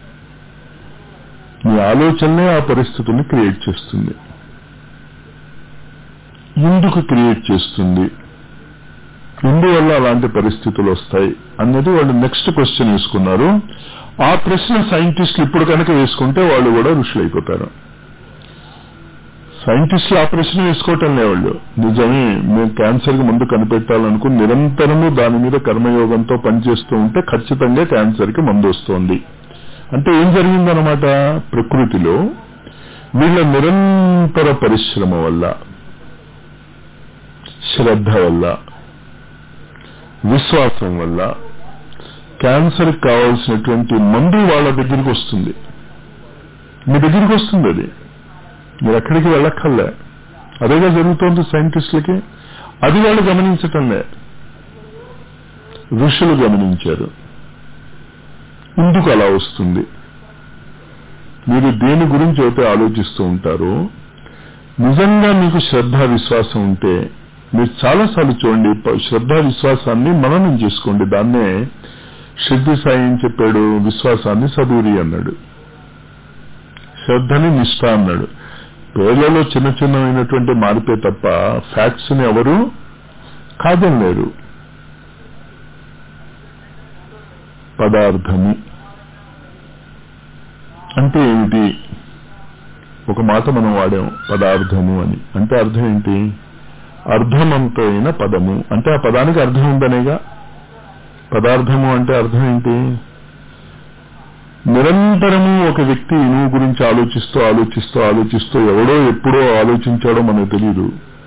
మీ ఆలోచనలే ఆ పరిస్థితుల్ని క్రియేట్ చేస్తుంది ఎందుకు క్రియేట్ చేస్తుంది ఎందువల్ల అలాంటి పరిస్థితులు వస్తాయి అన్నది వాళ్ళు నెక్స్ట్ క్వశ్చన్ వేసుకున్నారు ఆ ప్రశ్న సైంటిస్టులు ఇప్పుడు కనుక వేసుకుంటే వాళ్ళు కూడా ఋషులైపోతారు సైంటిస్టులు ఆపరేషన్ వేసుకోవటం లేవాళ్ళు నిజమే మేము క్యాన్సర్ కి మందు కనిపెట్టాలనుకుని నిరంతరము దాని మీద కర్మయోగంతో పనిచేస్తూ ఉంటే ఖచ్చితంగా క్యాన్సర్ కి మందు వస్తోంది అంటే ఏం జరిగిందనమాట ప్రకృతిలో వీళ్ళ నిరంతర పరిశ్రమ వల్ల శ్రద్ధ వల్ల విశ్వాసం వల్ల క్యాన్సర్ కావాల్సినటువంటి మందు వాళ్ళ దగ్గరికి వస్తుంది మీ దగ్గరికి వస్తుంది అది మీరు ఎక్కడికి వెళ్ళక్కర్లే అదేగా జరుగుతోంది సైంటిస్టులకి అది వాళ్ళు గమనించటంలే ఋషులు గమనించారు ఎందుకు అలా వస్తుంది మీరు దేని గురించి అయితే ఆలోచిస్తూ ఉంటారో నిజంగా మీకు శ్రద్ధ విశ్వాసం ఉంటే మీరు చాలాసార్లు చూడండి శ్రద్ధ విశ్వాసాన్ని మననం చేసుకోండి దాన్నే సిద్ధి సాయి ఏం చెప్పాడు విశ్వాసాన్ని సదూరి అన్నాడు శ్రద్ధని నిష్ఠ అన్నాడు పేర్లలో చిన్న చిన్నమైనటువంటి మార్పే తప్ప ఫ్యాక్ట్స్ ని ఎవరు కాదనలేరు పదార్థము అంటే ఏమిటి ఒక మాట మనం వాడాం పదార్థము అని అంటే అర్థం ఏంటి అర్థమంతైన పదము అంటే ఆ పదానికి అర్థం ఉందనేగా పదార్థము అంటే అర్థం ఏంటి నిరంతరము ఒక వ్యక్తి ఇనుము గురించి ఆలోచిస్తూ ఆలోచిస్తూ ఆలోచిస్తూ ఎవడో ఎప్పుడో ఆలోచించాడో మనకు తెలియదు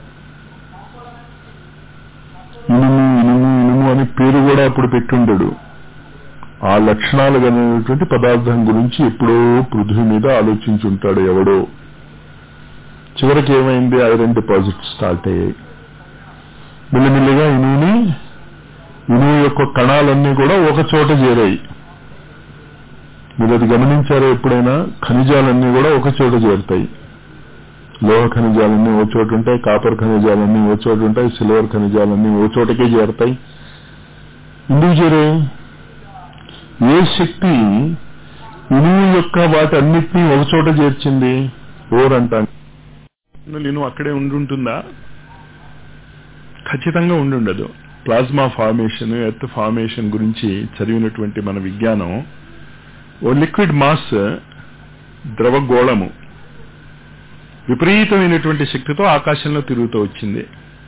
ఇనుము ఇనుము ఇనుము అని పేరు కూడా అప్పుడు పెట్టుండడు ఆ లక్షణాలు కలిగినటువంటి పదార్థం గురించి ఎప్పుడో పృథ్వీ మీద ఆలోచించుంటాడు ఎవడో చివరికి ఏమైంది ఐరన్ డిపాజిట్ స్టార్ట్ అయ్యాయి మెల్లిమెల్లిగా ఇనువుని ఇనువు యొక్క కణాలన్నీ కూడా ఒక చోట చేరాయి మీరు అది గమనించారో ఎప్పుడైనా ఖనిజాలన్నీ కూడా ఒక చోట చేరుతాయి లోహ ఖనిజాలన్నీ ఓ చోట ఉంటాయి కాపర్ ఖనిజాలన్నీ ఓ చోట ఉంటాయి సిల్వర్ ఖనిజాలన్నీ ఓ చోటకే చేరుతాయి ఎందుకు చేరాయి ఏ శక్తి ఇనుము యొక్క వాటి అన్నిటినీ ఒక చోట చేర్చింది ఓర్ అంటాను నేను అక్కడే ఉండుంటుందా ఖచ్చితంగా ఉండుండదు ప్లాస్మా ఫార్మేషన్ ఎర్త్ ఫార్మేషన్ గురించి చదివినటువంటి మన విజ్ఞానం ఓ లిక్విడ్ మాస్ ద్రవగోళము విపరీతమైనటువంటి శక్తితో ఆకాశంలో తిరుగుతూ వచ్చింది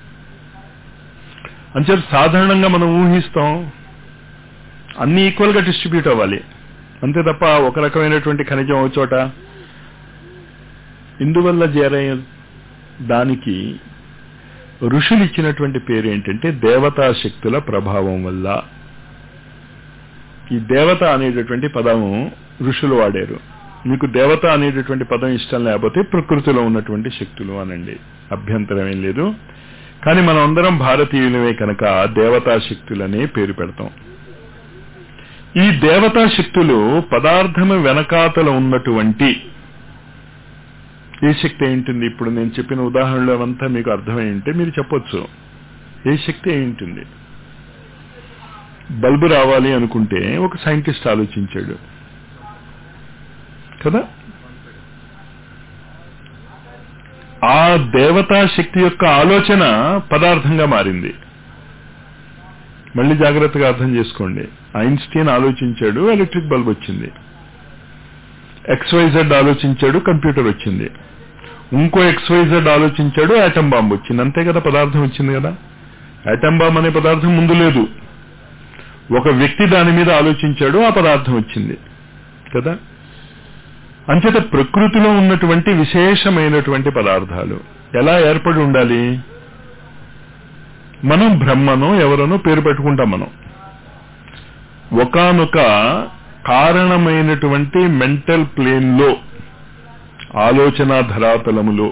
అంచేత సాధారణంగా మనం ఊహిస్తాం అన్ని ఈక్వల్ గా డిస్ట్రిబ్యూట్ అవ్వాలి అంతే తప్ప ఒక రకమైనటువంటి ఖనిజం ఒక చోట ఇందువల్ల చేరే దానికి ఋషులు ఇచ్చినటువంటి పేరు ఏంటంటే దేవతా శక్తుల ప్రభావం వల్ల ఈ దేవత అనేటటువంటి పదము ఋషులు వాడారు మీకు దేవత అనేటటువంటి పదం ఇష్టం లేకపోతే ప్రకృతిలో ఉన్నటువంటి శక్తులు అనండి అభ్యంతరం ఏం లేదు కానీ మనం అందరం భారతీయులమే కనుక దేవతా శక్తులనే పేరు పెడతాం ఈ దేవతా శక్తులు పదార్థము వెనకాతల ఉన్నటువంటి ఏ శక్తి ఏంటుంది ఇప్పుడు నేను చెప్పిన ఉదాహరణలు అవంతా మీకు అర్థమై ఉంటే మీరు చెప్పొచ్చు ఏ శక్తి ఏంటుంది బల్బు రావాలి అనుకుంటే ఒక సైంటిస్ట్ ఆలోచించాడు కదా ఆ దేవతా శక్తి యొక్క ఆలోచన పదార్థంగా మారింది మళ్ళీ జాగ్రత్తగా అర్థం చేసుకోండి ఐన్స్టీన్ ఆలోచించాడు ఎలక్ట్రిక్ బల్బ్ వచ్చింది ఎక్స్వైజెడ్ ఆలోచించాడు కంప్యూటర్ వచ్చింది ఇంకో ఎక్స్వైజెడ్ ఆలోచించాడు యాటం బాంబు వచ్చింది అంతే కదా పదార్థం వచ్చింది కదా యాటం బాంబ్ అనే పదార్థం ముందు లేదు ఒక వ్యక్తి దాని మీద ఆలోచించాడు ఆ పదార్థం వచ్చింది కదా అంచేత ప్రకృతిలో ఉన్నటువంటి విశేషమైనటువంటి పదార్థాలు ఎలా ఏర్పడి ఉండాలి మనం బ్రహ్మను ఎవరనో పేరు పెట్టుకుంటాం మనం ఒకనొక కారణమైనటువంటి మెంటల్ ప్లేన్ లో ఆలోచన ధరాతలములో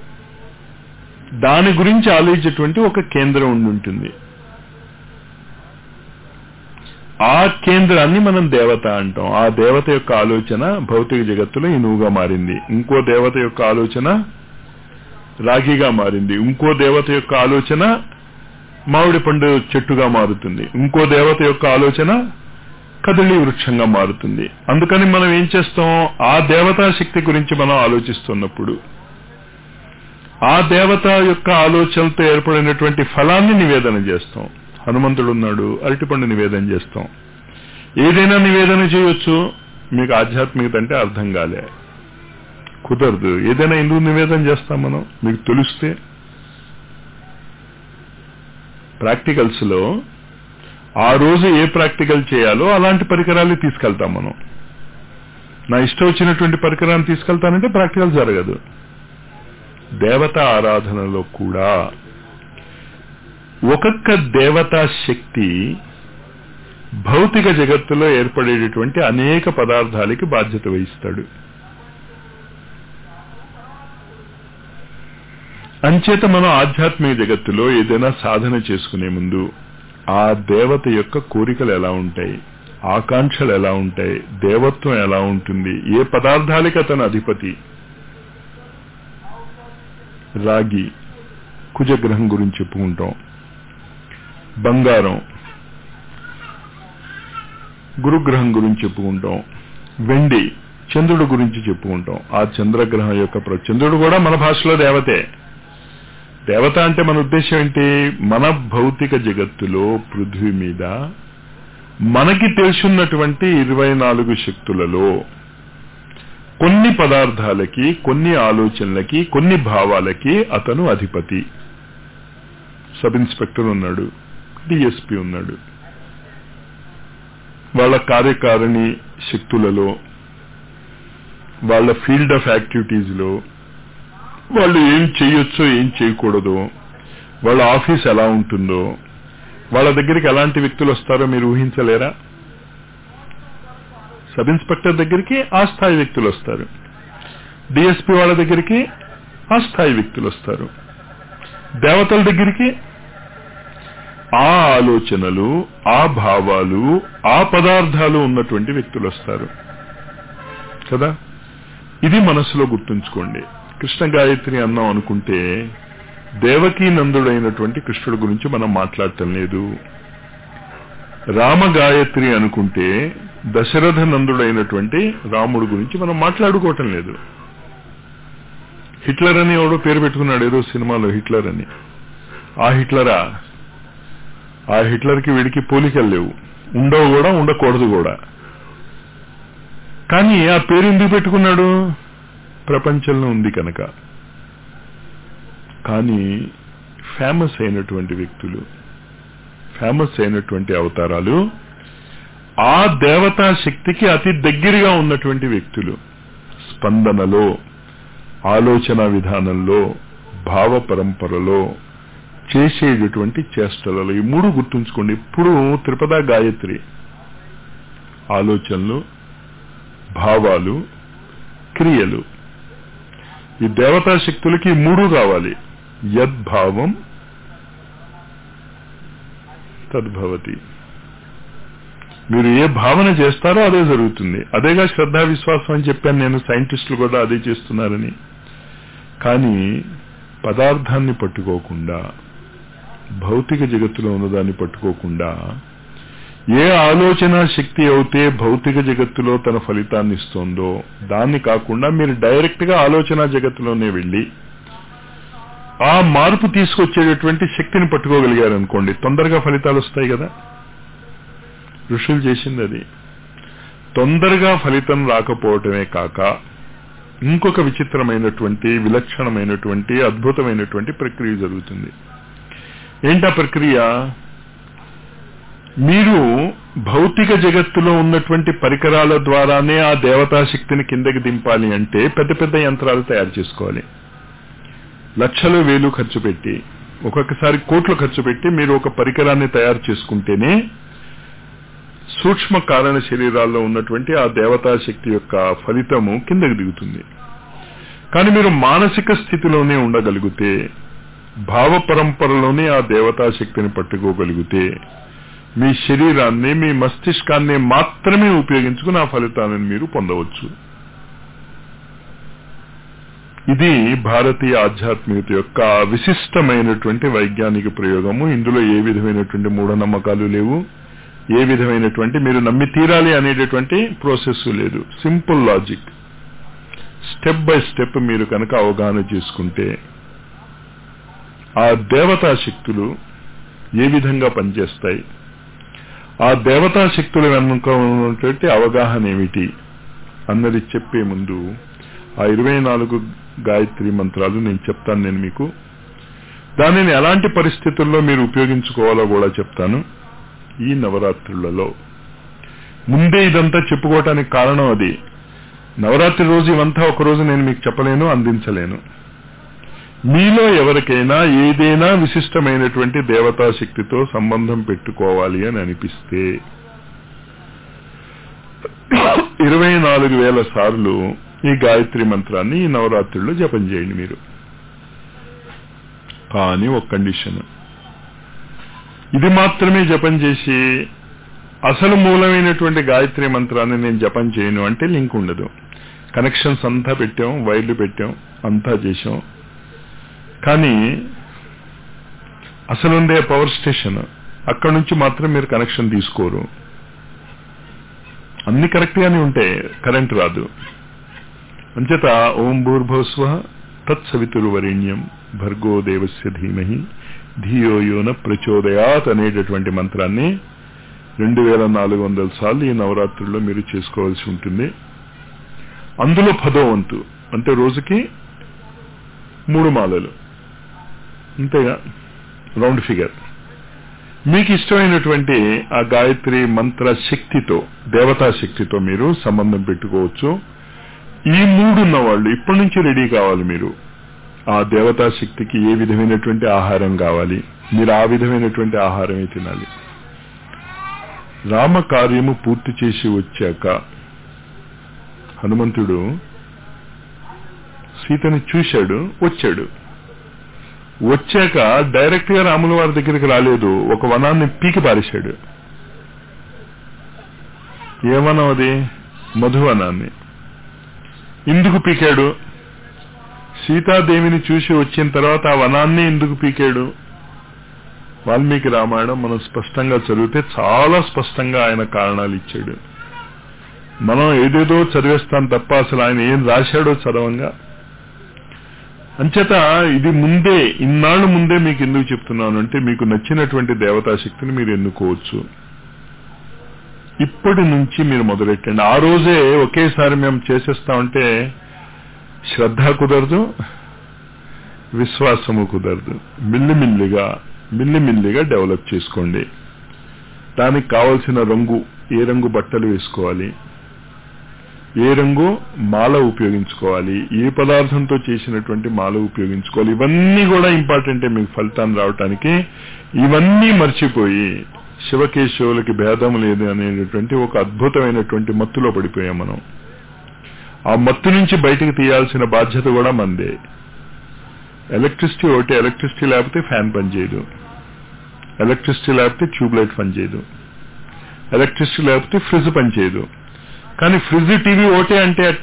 దాని గురించి ఆలోచించేటువంటి ఒక కేంద్రం ఉండి ఉంటుంది ఆ కేంద్రాన్ని మనం దేవత అంటాం ఆ దేవత యొక్క ఆలోచన భౌతిక జగత్తులో ఇనువుగా మారింది ఇంకో దేవత యొక్క ఆలోచన రాగిగా మారింది ఇంకో దేవత యొక్క ఆలోచన మామిడి పండు చెట్టుగా మారుతుంది ఇంకో దేవత యొక్క ఆలోచన కదలి వృక్షంగా మారుతుంది అందుకని మనం ఏం చేస్తాం ఆ దేవతా శక్తి గురించి మనం ఆలోచిస్తున్నప్పుడు ఆ దేవత యొక్క ఆలోచనలతో ఏర్పడినటువంటి ఫలాన్ని నివేదన చేస్తాం హనుమంతుడు ఉన్నాడు అరటిపండు నివేదన చేస్తాం ఏదైనా నివేదన చేయొచ్చు మీకు ఆధ్యాత్మికత అంటే అర్థం కాలే కుదరదు ఏదైనా ఎందుకు నివేదన చేస్తాం మనం మీకు తెలిస్తే ప్రాక్టికల్స్ లో ఆ రోజు ఏ ప్రాక్టికల్ చేయాలో అలాంటి పరికరాలు తీసుకెళ్తాం మనం నా ఇష్టం వచ్చినటువంటి పరికరాన్ని తీసుకెళ్తానంటే ప్రాక్టికల్ జరగదు దేవత ఆరాధనలో కూడా ఒక్కొక్క దేవతా శక్తి భౌతిక జగత్తులో ఏర్పడేటటువంటి అనేక పదార్థాలకి బాధ్యత వహిస్తాడు అంచేత మనం ఆధ్యాత్మిక జగత్తులో ఏదైనా సాధన చేసుకునే ముందు ఆ దేవత యొక్క కోరికలు ఎలా ఉంటాయి ఆకాంక్షలు ఎలా ఉంటాయి దేవత్వం ఎలా ఉంటుంది ఏ పదార్థాలకి అతను అధిపతి రాగి కుజగ్రహం గురించి చెప్పుకుంటాం బంగారం గురుగ్రహం గురించి చెప్పుకుంటాం వెండి చంద్రుడు గురించి చెప్పుకుంటాం ఆ చంద్రగ్రహం యొక్క ప్ర- చంద్రుడు కూడా మన భాషలో దేవతే దేవత అంటే మన ఉద్దేశం ఏంటి మన భౌతిక జగత్తులో పృథ్వీ మీద మనకి తెలుసున్నటువంటి ఇరవై నాలుగు శక్తులలో కొన్ని పదార్థాలకి కొన్ని ఆలోచనలకి కొన్ని భావాలకి అతను అధిపతి సబ్ ఇన్స్పెక్టర్ ఉన్నాడు డిఎస్పి ఉన్నాడు వాళ్ళ కార్యకారిణి శక్తులలో వాళ్ళ ఫీల్డ్ ఆఫ్ యాక్టివిటీస్ లో వాళ్ళు ఏం చేయొచ్చో ఏం చేయకూడదో వాళ్ళ ఆఫీస్ ఎలా ఉంటుందో వాళ్ళ దగ్గరికి ఎలాంటి వ్యక్తులు వస్తారో మీరు ఊహించలేరా సబ్ ఇన్స్పెక్టర్ దగ్గరికి ఆ స్థాయి వ్యక్తులు వస్తారు డిఎస్పి వాళ్ళ దగ్గరికి ఆ స్థాయి వ్యక్తులు వస్తారు దేవతల దగ్గరికి ఆ ఆలోచనలు ఆ భావాలు ఆ పదార్థాలు ఉన్నటువంటి వ్యక్తులు వస్తారు కదా ఇది మనసులో గుర్తుంచుకోండి కృష్ణ గాయత్రి అన్నాం అనుకుంటే దేవకీ నందుడైనటువంటి కృష్ణుడి గురించి మనం మాట్లాడటం లేదు రామ గాయత్రి అనుకుంటే దశరథ నందుడైనటువంటి రాముడు గురించి మనం మాట్లాడుకోవటం లేదు హిట్లర్ అని ఎవడో పేరు పెట్టుకున్నాడు ఏదో సినిమాలో హిట్లర్ అని ఆ హిట్లరా ఆ హిట్లర్కి వీడికి పోలికలు లేవు ఉండవు కూడా ఉండకూడదు కూడా కానీ ఆ పేరు ఎందుకు పెట్టుకున్నాడు ప్రపంచంలో ఉంది కనుక కానీ ఫేమస్ అయినటువంటి వ్యక్తులు ఫేమస్ అయినటువంటి అవతారాలు ఆ దేవతా శక్తికి అతి దగ్గరగా ఉన్నటువంటి వ్యక్తులు స్పందనలో ఆలోచన విధానంలో భావ పరంపరలో చేసేటటువంటి చేష్టలలో ఈ మూడు గుర్తుంచుకోండి ఇప్పుడు త్రిపద గాయత్రి ఆలోచనలు భావాలు క్రియలు ఈ దేవతా శక్తులకి ఈ మూడు కావాలి యద్భావం తద్భవతి మీరు ఏ భావన చేస్తారో అదే జరుగుతుంది అదేగా శ్రద్ధా విశ్వాసం అని చెప్పాను నేను సైంటిస్టులు కూడా అదే చేస్తున్నారని కానీ పదార్థాన్ని పట్టుకోకుండా భౌతిక జగత్తులో ఉన్నదాన్ని పట్టుకోకుండా ఏ ఆలోచన శక్తి అయితే భౌతిక జగత్తులో తన ఫలితాన్ని ఇస్తోందో దాన్ని కాకుండా మీరు డైరెక్ట్ గా ఆలోచన జగత్తులోనే వెళ్ళి ఆ మార్పు తీసుకొచ్చేటటువంటి శక్తిని పట్టుకోగలిగారు అనుకోండి తొందరగా ఫలితాలు వస్తాయి కదా ఋషులు చేసింది అది తొందరగా ఫలితం రాకపోవటమే కాక ఇంకొక విచిత్రమైనటువంటి విలక్షణమైనటువంటి అద్భుతమైనటువంటి ప్రక్రియ జరుగుతుంది ఏంటా ప్రక్రియ మీరు భౌతిక జగత్తులో ఉన్నటువంటి పరికరాల ద్వారానే ఆ దేవతా శక్తిని కిందకి దింపాలి అంటే పెద్ద పెద్ద యంత్రాలు తయారు చేసుకోవాలి లక్షలు వేలు ఖర్చు పెట్టి ఒక్కొక్కసారి కోట్లు ఖర్చు పెట్టి మీరు ఒక పరికరాన్ని తయారు చేసుకుంటేనే సూక్ష్మ కారణ శరీరాల్లో ఉన్నటువంటి ఆ దేవతా శక్తి యొక్క ఫలితము కిందకి దిగుతుంది కానీ మీరు మానసిక స్థితిలోనే ఉండగలిగితే భావ పరంపరలోనే ఆ దేవతా శక్తిని పట్టుకోగలిగితే మీ శరీరాన్ని మీ మస్తిష్కాన్ని మాత్రమే ఉపయోగించుకుని ఆ ఫలితాలను మీరు పొందవచ్చు ఇది భారతీయ ఆధ్యాత్మికత యొక్క విశిష్టమైనటువంటి వైజ్ఞానిక ప్రయోగము ఇందులో ఏ విధమైనటువంటి మూఢనమ్మకాలు లేవు ఏ విధమైనటువంటి మీరు నమ్మి తీరాలి అనేటటువంటి ప్రాసెస్ లేదు simple logic step by step మీరు కనుక అవగాహన చేసుకుంటే ఆ దేవతా శక్తులు ఏ విధంగా పనిచేస్తాయి ఆ దేవతా శక్తుల వెనుక ఉన్నటువంటి అవగాహన ఏమిటి అన్నది చెప్పే ముందు ఆ ఇరవై నాలుగు గాయత్రి మంత్రాలు నేను చెప్తాను నేను మీకు దానిని ఎలాంటి పరిస్థితుల్లో మీరు ఉపయోగించుకోవాలో కూడా చెప్తాను ఈ నవరాత్రులలో ముందే ఇదంతా చెప్పుకోవటానికి కారణం అది నవరాత్రి రోజు ఇవంతా ఒక రోజు నేను మీకు చెప్పలేను అందించలేను మీలో ఎవరికైనా ఏదైనా విశిష్టమైనటువంటి దేవతా శక్తితో సంబంధం పెట్టుకోవాలి అని అనిపిస్తే ఇరవై నాలుగు వేల సార్లు ఈ గాయత్రి మంత్రాన్ని ఈ నవరాత్రుల్లో జపం చేయండి మీరు కానీ ఒక కండిషన్ ఇది మాత్రమే జపం చేసి అసలు మూలమైనటువంటి గాయత్రి మంత్రాన్ని నేను జపం చేయను అంటే లింక్ ఉండదు కనెక్షన్స్ అంతా పెట్టాం వైర్లు పెట్టాం అంతా చేశాం కానీ అసలు ఉండే పవర్ స్టేషన్ అక్కడ నుంచి మాత్రం మీరు కనెక్షన్ తీసుకోరు అన్ని కరెక్ట్ గానే ఉంటాయి కరెంట్ రాదు అంచేత ఓం భూర్భవస్వ తత్సవితుర్వరేణ్యం భర్గో దేవస్య ధీమహి ధియో యోన ప్రచోదయాత్ అనేటటువంటి మంత్రాన్ని రెండు వేల నాలుగు వందల సార్లు ఈ నవరాత్రుల్లో మీరు చేసుకోవాల్సి ఉంటుంది అందులో పదో వంతు అంటే రోజుకి మూడు మాలలు అంతేగా రౌండ్ ఫిగర్ మీకు ఇష్టమైనటువంటి ఆ గాయత్రి మంత్ర శక్తితో దేవతా శక్తితో మీరు సంబంధం పెట్టుకోవచ్చు ఈ మూడున్న వాళ్ళు ఇప్పటి నుంచి రెడీ కావాలి మీరు ఆ దేవతా శక్తికి ఏ విధమైనటువంటి ఆహారం కావాలి మీరు ఆ విధమైనటువంటి ఆహారమే తినాలి రామ కార్యము పూర్తి చేసి వచ్చాక హనుమంతుడు సీతని చూశాడు వచ్చాడు వచ్చాక డైరెక్ట్ గా రాముల వారి దగ్గరికి రాలేదు ఒక వనాన్ని పీకి పారేశాడు ఏ వనం అది మధువనాన్ని ఎందుకు పీకాడు సీతాదేవిని చూసి వచ్చిన తర్వాత ఆ వనాన్ని ఎందుకు పీకాడు వాల్మీకి రామాయణం మనం స్పష్టంగా చదివితే చాలా స్పష్టంగా ఆయన కారణాలు ఇచ్చాడు మనం ఏదేదో చదివేస్తాం తప్ప అసలు ఆయన ఏం రాశాడో చదవంగా అంచేత ఇది ముందే ఇన్నాళ్ళు ముందే మీకు ఎందుకు చెప్తున్నాను అంటే మీకు నచ్చినటువంటి దేవతా శక్తిని మీరు ఎన్నుకోవచ్చు ఇప్పటి నుంచి మీరు మొదలెట్టండి ఆ రోజే ఒకేసారి మేము చేసేస్తామంటే శ్రద్ధ కుదరదు విశ్వాసము కుదరదు మిల్లిమిల్లిగా మిల్లిమిల్లిగా డెవలప్ చేసుకోండి దానికి కావలసిన రంగు ఏ రంగు బట్టలు వేసుకోవాలి ఏ రంగు మాల ఉపయోగించుకోవాలి ఏ పదార్థంతో చేసినటువంటి మాల ఉపయోగించుకోవాలి ఇవన్నీ కూడా ఇంపార్టెంటే మీకు ఫలితాన్ని రావటానికి ఇవన్నీ మర్చిపోయి శివకేశవులకి భేదం లేదు అనేటటువంటి ఒక అద్భుతమైనటువంటి మత్తులో పడిపోయాం మనం ఆ మత్తు నుంచి బయటకు తీయాల్సిన బాధ్యత కూడా మందే ఎలక్ట్రిసిటీ ఒకటి ఎలక్ట్రిసిటీ లేకపోతే ఫ్యాన్ పనిచేయదు ఎలక్ట్రిసిటీ లేకపోతే ట్యూబ్ లైట్ పనిచేయదు ఎలక్ట్రిసిటీ లేకపోతే ఫ్రిడ్జ్ పనిచేయదు కానీ ఫ్రిడ్జ్ టీవీ ఓటే అంటే అట్ట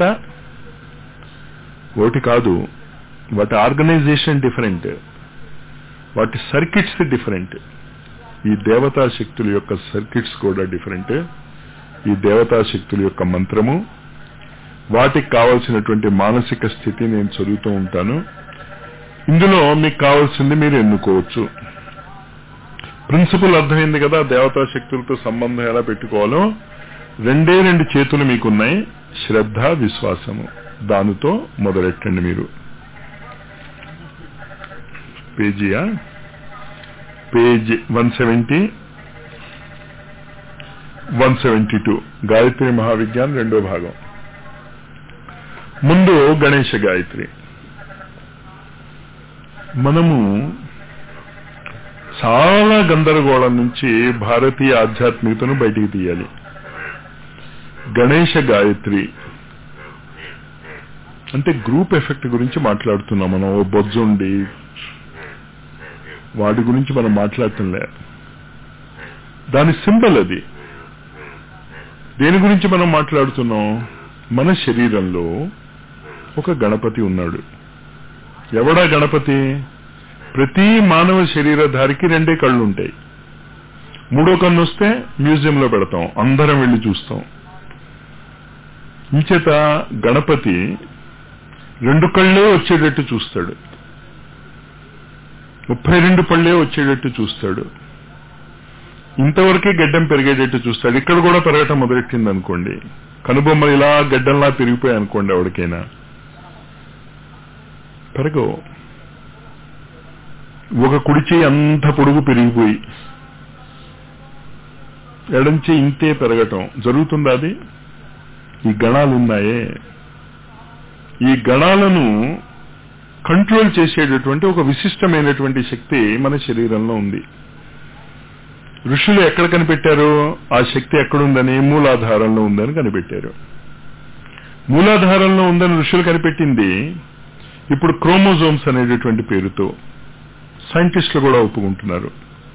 ఓటి కాదు వాటి ఆర్గనైజేషన్ డిఫరెంట్ వాటి సర్కిట్స్ డిఫరెంట్ ఈ దేవతా శక్తుల యొక్క సర్కిట్స్ కూడా డిఫరెంట్ ఈ దేవతా శక్తుల యొక్క మంత్రము వాటికి కావలసినటువంటి మానసిక స్థితి నేను చదువుతూ ఉంటాను ఇందులో మీకు కావాల్సింది మీరు ఎన్నుకోవచ్చు ప్రిన్సిపల్ అర్థమైంది కదా దేవతా శక్తులతో సంబంధం ఎలా పెట్టుకోవాలో రెండే రెండు చేతులు మీకున్నాయి శ్రద్ధ విశ్వాసము దానితో మొదలెట్టండి మీరు పేజీయా page one seventy one seventy two Gayatri Mahavigyan రెండో భాగం ముందు గణేష గాయత్రి మనము చాలా గందరగోళం నుంచి భారతీయ ఆధ్యాత్మికతను బయటికి తీయాలి గణేష గాయత్రి అంటే గ్రూప్ ఎఫెక్ట్ గురించి మాట్లాడుతున్నాం మనం ఓ బొజ్జుండి వాటి గురించి మనం మాట్లాడటంలే దాని సింబల్ అది దేని గురించి మనం మాట్లాడుతున్నాం మన శరీరంలో ఒక గణపతి ఉన్నాడు ఎవడా గణపతి ప్రతి మానవ శరీరధారికి రెండే కళ్ళు ఉంటాయి మూడో కన్ను వస్తే మ్యూజియంలో పెడతాం అందరం వెళ్ళి చూస్తాం ఇంచేత గణపతి రెండు కళ్ళే వచ్చేటట్టు చూస్తాడు ముప్పై రెండు పళ్ళే వచ్చేటట్టు చూస్తాడు ఇంతవరకే గడ్డం పెరిగేటట్టు చూస్తాడు ఇక్కడ కూడా పెరగటం మొదలెట్టింది అనుకోండి కనుబొమ్మలు ఇలా గడ్డంలా పెరిగిపోయాయి అనుకోండి ఎవరికైనా పెరగవు ఒక కుడిచి అంత పొడుగు పెరిగిపోయి ఎడంచి ఇంతే పెరగటం జరుగుతుందా అది ఈ గణాలు ఉన్నాయే ఈ గణాలను కంట్రోల్ చేసేటటువంటి ఒక విశిష్టమైనటువంటి శక్తి మన శరీరంలో ఉంది ఋషులు ఎక్కడ కనిపెట్టారు ఆ శక్తి ఎక్కడుందని మూలాధారంలో ఉందని కనిపెట్టారు మూలాధారంలో ఉందని ఋషులు కనిపెట్టింది ఇప్పుడు క్రోమోజోమ్స్ అనేటటువంటి పేరుతో సైంటిస్టులు కూడా ఒప్పుకుంటున్నారు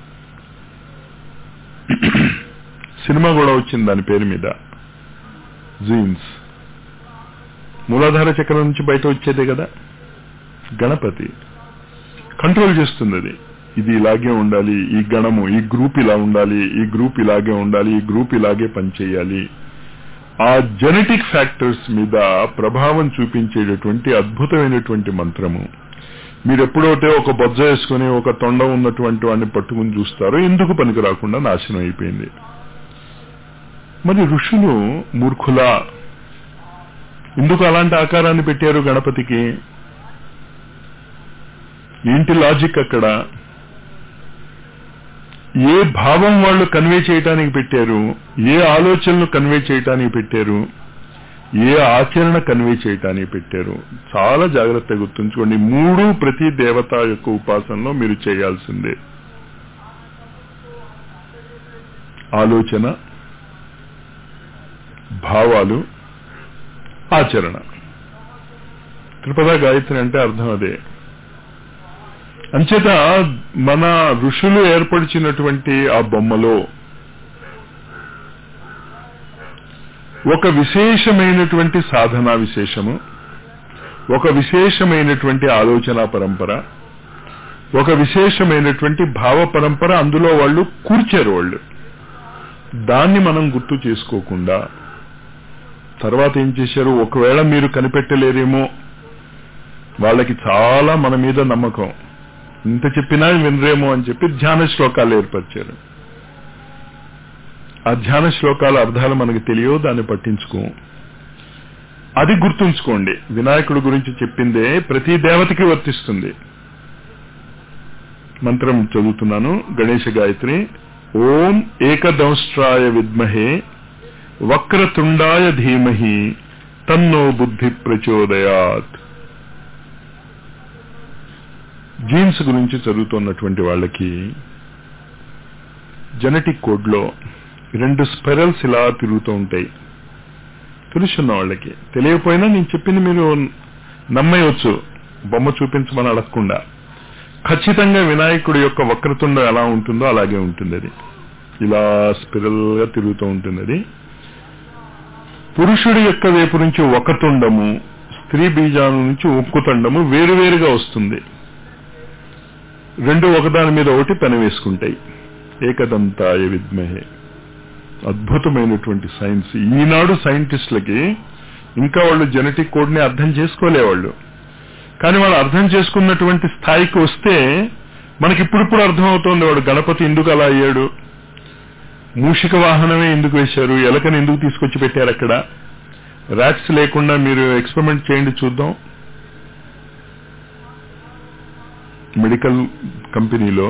సినిమా కూడా వచ్చింది దాని పేరు మీద జీన్స్ మూలాధార చక్రం నుంచి బయట వచ్చేదే కదా గణపతి కంట్రోల్ చేస్తుంది అది ఇది ఇలాగే ఉండాలి ఈ గణము ఈ గ్రూప్ ఇలా ఉండాలి ఈ గ్రూప్ ఇలాగే ఉండాలి ఈ గ్రూప్ ఇలాగే పనిచేయాలి ఆ జెనెటిక్ ఫ్యాక్టర్స్ మీద ప్రభావం చూపించేటటువంటి అద్భుతమైనటువంటి మంత్రము మీరు ఎప్పుడైతే ఒక బొజ్జ వేసుకుని ఒక తొండ ఉన్నటువంటి వాడిని పట్టుకుని చూస్తారో ఎందుకు పనికి రాకుండా నాశనం అయిపోయింది మరి ఋషులు మూర్ఖులా ఎందుకు అలాంటి ఆకారాన్ని పెట్టారు గణపతికి ఏంటి లాజిక్ అక్కడ ఏ భావం వాళ్ళు కన్వే చేయటానికి పెట్టారు ఏ ఆలోచనలు కన్వే చేయటానికి పెట్టారు ఏ ఆచరణ కన్వే చేయటానికి పెట్టారు చాలా జాగ్రత్తగా గుర్తుంచుకోండి మూడు ప్రతి దేవత యొక్క ఉపాసనలో మీరు చేయాల్సిందే ఆలోచన భావాలు ఆచరణ త్రిపద గాయత్రి అంటే అర్థం అదే అంచేత మన ఋషులు ఏర్పరిచినటువంటి ఆ బొమ్మలో ఒక విశేషమైనటువంటి సాధనా విశేషము ఒక విశేషమైనటువంటి ఆలోచన పరంపర ఒక విశేషమైనటువంటి భావ పరంపర అందులో వాళ్ళు కూర్చారు వాళ్ళు దాన్ని మనం గుర్తు చేసుకోకుండా తర్వాత ఏం చేశారు ఒకవేళ మీరు కనిపెట్టలేరేమో వాళ్ళకి చాలా మన మీద నమ్మకం ఇంత చెప్పినా వినరేమో అని చెప్పి ధ్యాన శ్లోకాలు ఏర్పరిచారు ఆ ధ్యాన శ్లోకాల అర్థాలు మనకు తెలియవు దాన్ని పట్టించుకో అది గుర్తుంచుకోండి వినాయకుడు గురించి చెప్పిందే ప్రతి దేవతకి వర్తిస్తుంది మంత్రం చదువుతున్నాను గణేష గాయత్రి ఓం ఏకదంష్ట్రాయ విద్మహే వక్రతుండాయ ధీమహి తన్నో బుద్ధి ప్రచోదయాత్ జీన్స్ గురించి చదువుతున్నటువంటి వాళ్ళకి జెనెటిక్ కోడ్లో రెండు స్పెరల్స్ ఇలా తిరుగుతూ ఉంటాయి తెలుసున్న వాళ్ళకి తెలియకపోయినా నేను చెప్పింది మీరు నమ్మేయచ్చు బొమ్మ చూపించమని అడగకుండా ఖచ్చితంగా వినాయకుడి యొక్క వక్రతుండం ఎలా ఉంటుందో అలాగే ఉంటుంది అది ఇలా స్పిరల్ గా తిరుగుతూ ఉంటుంది అది పురుషుడి యొక్క వైపు నుంచి ఒక తుండము స్త్రీ బీజాల నుంచి ఉక్కుతుండము వేరువేరుగా వస్తుంది రెండు ఒకదాని మీద ఒకటి పెనవేసుకుంటాయి ఏకదంతాయ విద్మహే అద్భుతమైనటువంటి సైన్స్ ఈనాడు సైంటిస్టులకి ఇంకా వాళ్ళు జెనెటిక్ కోడ్ ని అర్థం చేసుకోలేవాళ్ళు కానీ వాళ్ళు అర్థం చేసుకున్నటువంటి స్థాయికి వస్తే మనకి ఇప్పుడిప్పుడు అర్థమవుతోంది వాడు గణపతి ఎందుకు అలా అయ్యాడు మూషిక వాహనమే ఎందుకు వేశారు ఎలకని ఎందుకు తీసుకొచ్చి పెట్టారు అక్కడ ర్యాట్స్ లేకుండా మీరు ఎక్స్పెరిమెంట్ చేయండి చూద్దాం మెడికల్ కంపెనీలో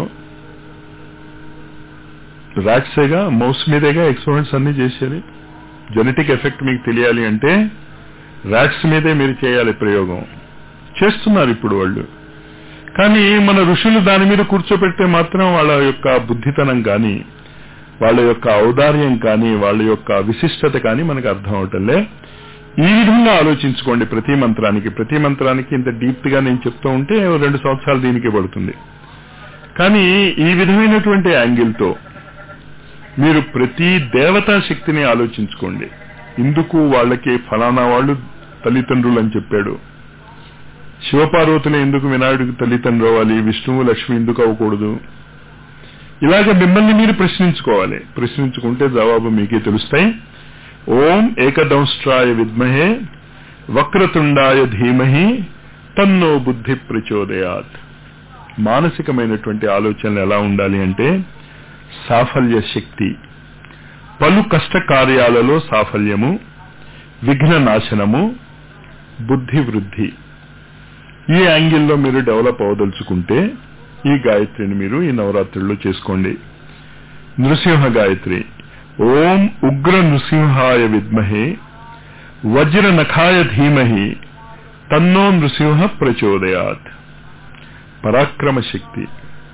ర్యాట్సేగా మౌస్ మీదేగా ఎక్స్పెరిమెంట్స్ అన్ని చేసేది జెనెటిక్ ఎఫెక్ట్ మీకు తెలియాలి అంటే ర్యాట్స్ మీదే మీరు చేయాలి ప్రయోగం చేస్తున్నారు ఇప్పుడు వాళ్ళు కానీ మన ఋషులు దాని మీద కూర్చోబెడితే మాత్రం వాళ్ళ యొక్క బుద్ధితనం కానీ వాళ్ళ యొక్క ఔదార్యం కానీ వాళ్ళ యొక్క విశిష్టత కానీ మనకు అర్థం అవటంలే ఈ విధంగా ఆలోచించుకోండి ప్రతి మంత్రానికి ప్రతి మంత్రానికి ఇంత డీప్ గా నేను చెప్తూ ఉంటే రెండు సంవత్సరాలు దీనికి పడుతుంది కానీ ఈ విధమైనటువంటి యాంగిల్తో మీరు ప్రతి దేవతా శక్తిని ఆలోచించుకోండి ఇందుకు వాళ్ళకి ఫలానా వాళ్ళు తల్లిదండ్రులు అని చెప్పాడు శివపార్వతులు ఎందుకు వినాయకుడికి తల్లిదండ్రులు అవ్వాలి విష్ణువు లక్ష్మి ఎందుకు అవ్వకూడదు ఇలాగ మిమ్మల్ని మీరు ప్రశ్నించుకోవాలి ప్రశ్నించుకుంటే జవాబు మీకే తెలుస్తాయి ఓం ఏకదంష్ట్రాయ విద్మహే వక్రతుండాయ ధీమహి తన్నో బుద్ధి ప్రచోదయాత్ మానసికమైనటువంటి ఆలోచనలు ఎలా ఉండాలి అంటే సాఫల్య శక్తి పలు కష్ట కార్యాలలో సాఫల్యము విఘ్న నాశనము బుద్ధి వృద్ధి ఈ యాంగిల్లో మీరు డెవలప్ అవ్వదలుచుకుంటే ఈ గాయత్రిని మీరు ఈ నవరాత్రుల్లో చేసుకోండి నృసింహ గాయత్రి ఓం ఉగ్ర నృసింహాయ విద్మహే వజ్ర నఖాయ ధీమహి తన్నో నృసింహ ప్రచోదయాత్ పరాక్రమ శక్తి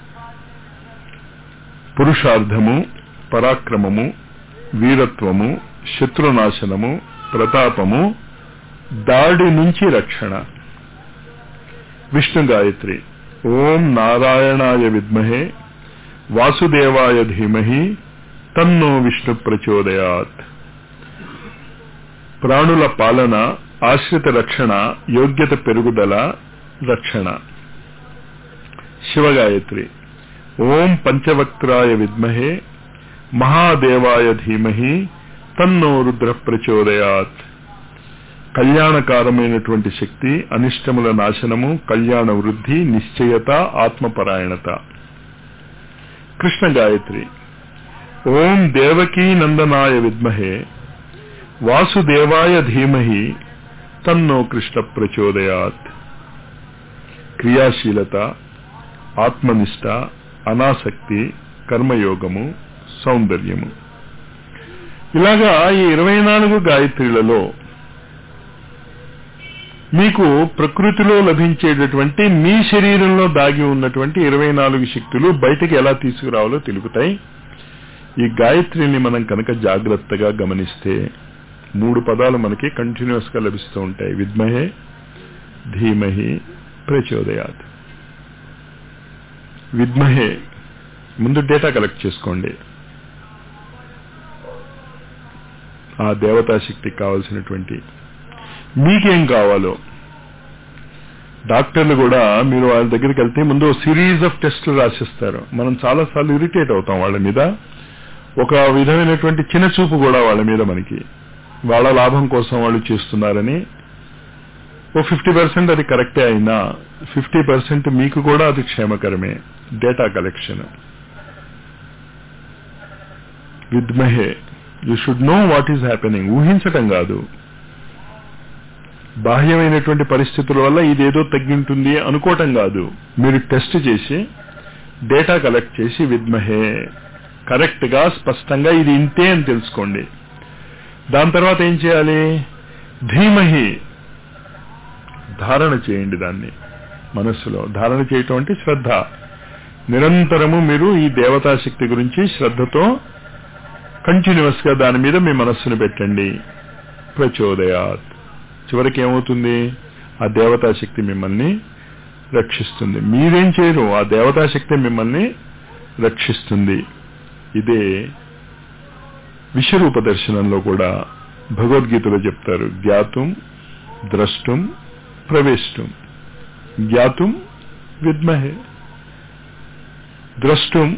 పురుషార్థము పరాక్రమము వీరత్వము శత్రునాశనము ప్రతాపము దాడి నుంచి రక్షణ విష్ణు గాయత్రి ఓం నారాయణాయ విద్మహే వాసుదేవాయ ధీమహి తన్నో విష్ణు ప్రచోదయాత్ ప్రాణుల పాలన ఆశ్రిత రక్షణ యోగ్యత పెరుగుదల రక్షణ శివగాయత్రి ఓం పంచవక్త్రాయ విద్మహే మహాదేవాయ ధీమహి తన్నో రుద్ర ప్రచోదయాత్ కళ్యాణకారమైనటువంటి శక్తి అనిష్టముల నాశనము కళ్యాణ వృద్ధి నిశ్చయత ఆత్మపరాయణత కృష్ణ గాయత్రి ఓం దేవకీ నందనాయ విద్మహే వాసుదేవాయ ధీమహి తన్నో కృష్ణ ప్రచోదయాత్ క్రియాశీలత ఆత్మనిష్ట అనాసక్తి కర్మయోగము సౌందర్యము ఇలాగా ఈ ఇరవై నాలుగు గాయత్రులలో మీకు ప్రకృతిలో లభించేటటువంటి మీ శరీరంలో దాగి ఉన్నటువంటి ఇరవై నాలుగు శక్తులు బయటికి ఎలా తీసుకురావాలో తెలుపుతాయి ఈ గాయత్రిని మనం కనుక జాగ్రత్తగా గమనిస్తే మూడు పదాలు మనకి కంటిన్యూస్ గా లభిస్తూ ఉంటాయి విద్మహే ధీమహి ప్రచోదయాత్ విద్మహే ముందు డేటా కలెక్ట్ చేసుకోండి ఆ దేవతా శక్తికి కావలసినటువంటి మీకేం కావాలో డాక్టర్లు కూడా మీరు వాళ్ళ దగ్గరికి వెళ్తే ముందు సిరీస్ ఆఫ్ టెస్టులు రాసిస్తారు మనం చాలాసార్లు ఇరిటేట్ అవుతాం వాళ్ళ మీద ఒక విధమైనటువంటి చిన్న చూపు కూడా వాళ్ళ మీద మనకి వాళ్ళ లాభం కోసం వాళ్ళు చేస్తున్నారని ఓ ఫిఫ్టీ పర్సెంట్ అది కరెక్టే అయినా ఫిఫ్టీ పర్సెంట్ మీకు కూడా అది క్షేమకరమే డేటా కలెక్షన్ విద్మహే you should know what is happening ఊహించటం కాదు బాహ్యమైనటువంటి పరిస్థితుల వల్ల ఇదేదో తగ్గింటుంది అనుకోవటం కాదు మీరు టెస్ట్ చేసి డేటా కలెక్ట్ చేసి విద్మహే కరెక్ట్ గా స్పష్టంగా ఇది ఇంతే అని తెలుసుకోండి దాని తర్వాత ఏం చేయాలి ధీమహి ధారణ చేయండి దాన్ని మనస్సులో ధారణ చేయటం అంటే శ్రద్ధ నిరంతరము మీరు ఈ దేవతా శక్తి గురించి శ్రద్ధతో కంటిన్యూస్ గా దాని మీద మీ మనస్సును పెట్టండి ప్రచోదయాత్ చివరికి ఏమవుతుంది ఆ దేవతా శక్తి మిమ్మల్ని రక్షిస్తుంది మీరేం చేయరు ఆ దేవతా శక్తి మిమ్మల్ని రక్షిస్తుంది ఇదే విశ్వరూప దర్శనంలో కూడా భగవద్గీతలో చెప్తారు జ్ఞాతుం ద్రష్టం ప్రవేశం జ్ఞాతుం విద్మహే ద్రష్టం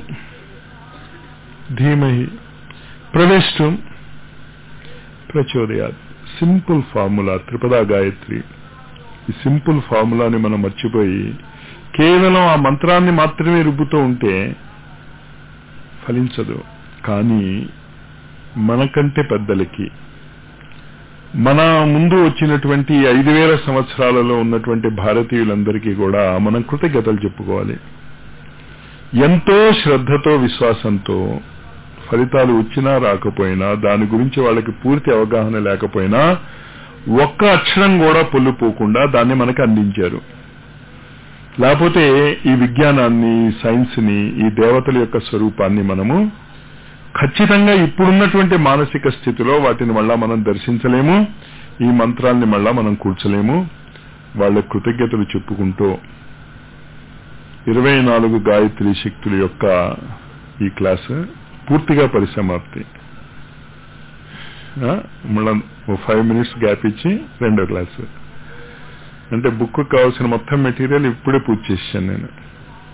ధీమహి ప్రవేశం ప్రచోదయాత్ సింపుల్ ఫార్ములా త్రిపదా గాయత్రి ఈ సింపుల్ ఫార్ములాని మనం మర్చిపోయి కేవలం ఆ మంత్రాన్ని మాత్రమే రుబ్బుతూ ఉంటే ఫలించదు కానీ మనకంటే పెద్దలకి మన ముందు వచ్చినటువంటి ఐదు వేల సంవత్సరాలలో ఉన్నటువంటి భారతీయులందరికీ కూడా మనం కృతజ్ఞతలు చెప్పుకోవాలి ఎంతో శ్రద్ధతో విశ్వాసంతో ఫలితాలు వచ్చినా రాకపోయినా దాని గురించి వాళ్ళకి పూర్తి అవగాహన లేకపోయినా ఒక్క అక్షరం కూడా పొల్లుపోకుండా దాన్ని మనకు అందించారు లేకపోతే ఈ విజ్ఞానాన్ని సైన్స్ ని ఈ దేవతల యొక్క స్వరూపాన్ని మనము ఖచ్చితంగా ఇప్పుడున్నటువంటి మానసిక స్థితిలో వాటిని మళ్ళా మనం దర్శించలేము ఈ మంత్రాల్ని మళ్ళా మనం కూర్చలేము వాళ్ళ కృతజ్ఞతలు చెప్పుకుంటూ ఇరవై నాలుగు గాయత్రి శక్తుల యొక్క ఈ క్లాస్ పూర్తిగా పరిసమాప్తి మళ్ళా ఓ ఫైవ్ మినిట్స్ గ్యాప్ ఇచ్చి రెండో క్లాసు అంటే బుక్ కావాల్సిన మొత్తం మెటీరియల్ ఇప్పుడే పూర్తి చేశాను నేను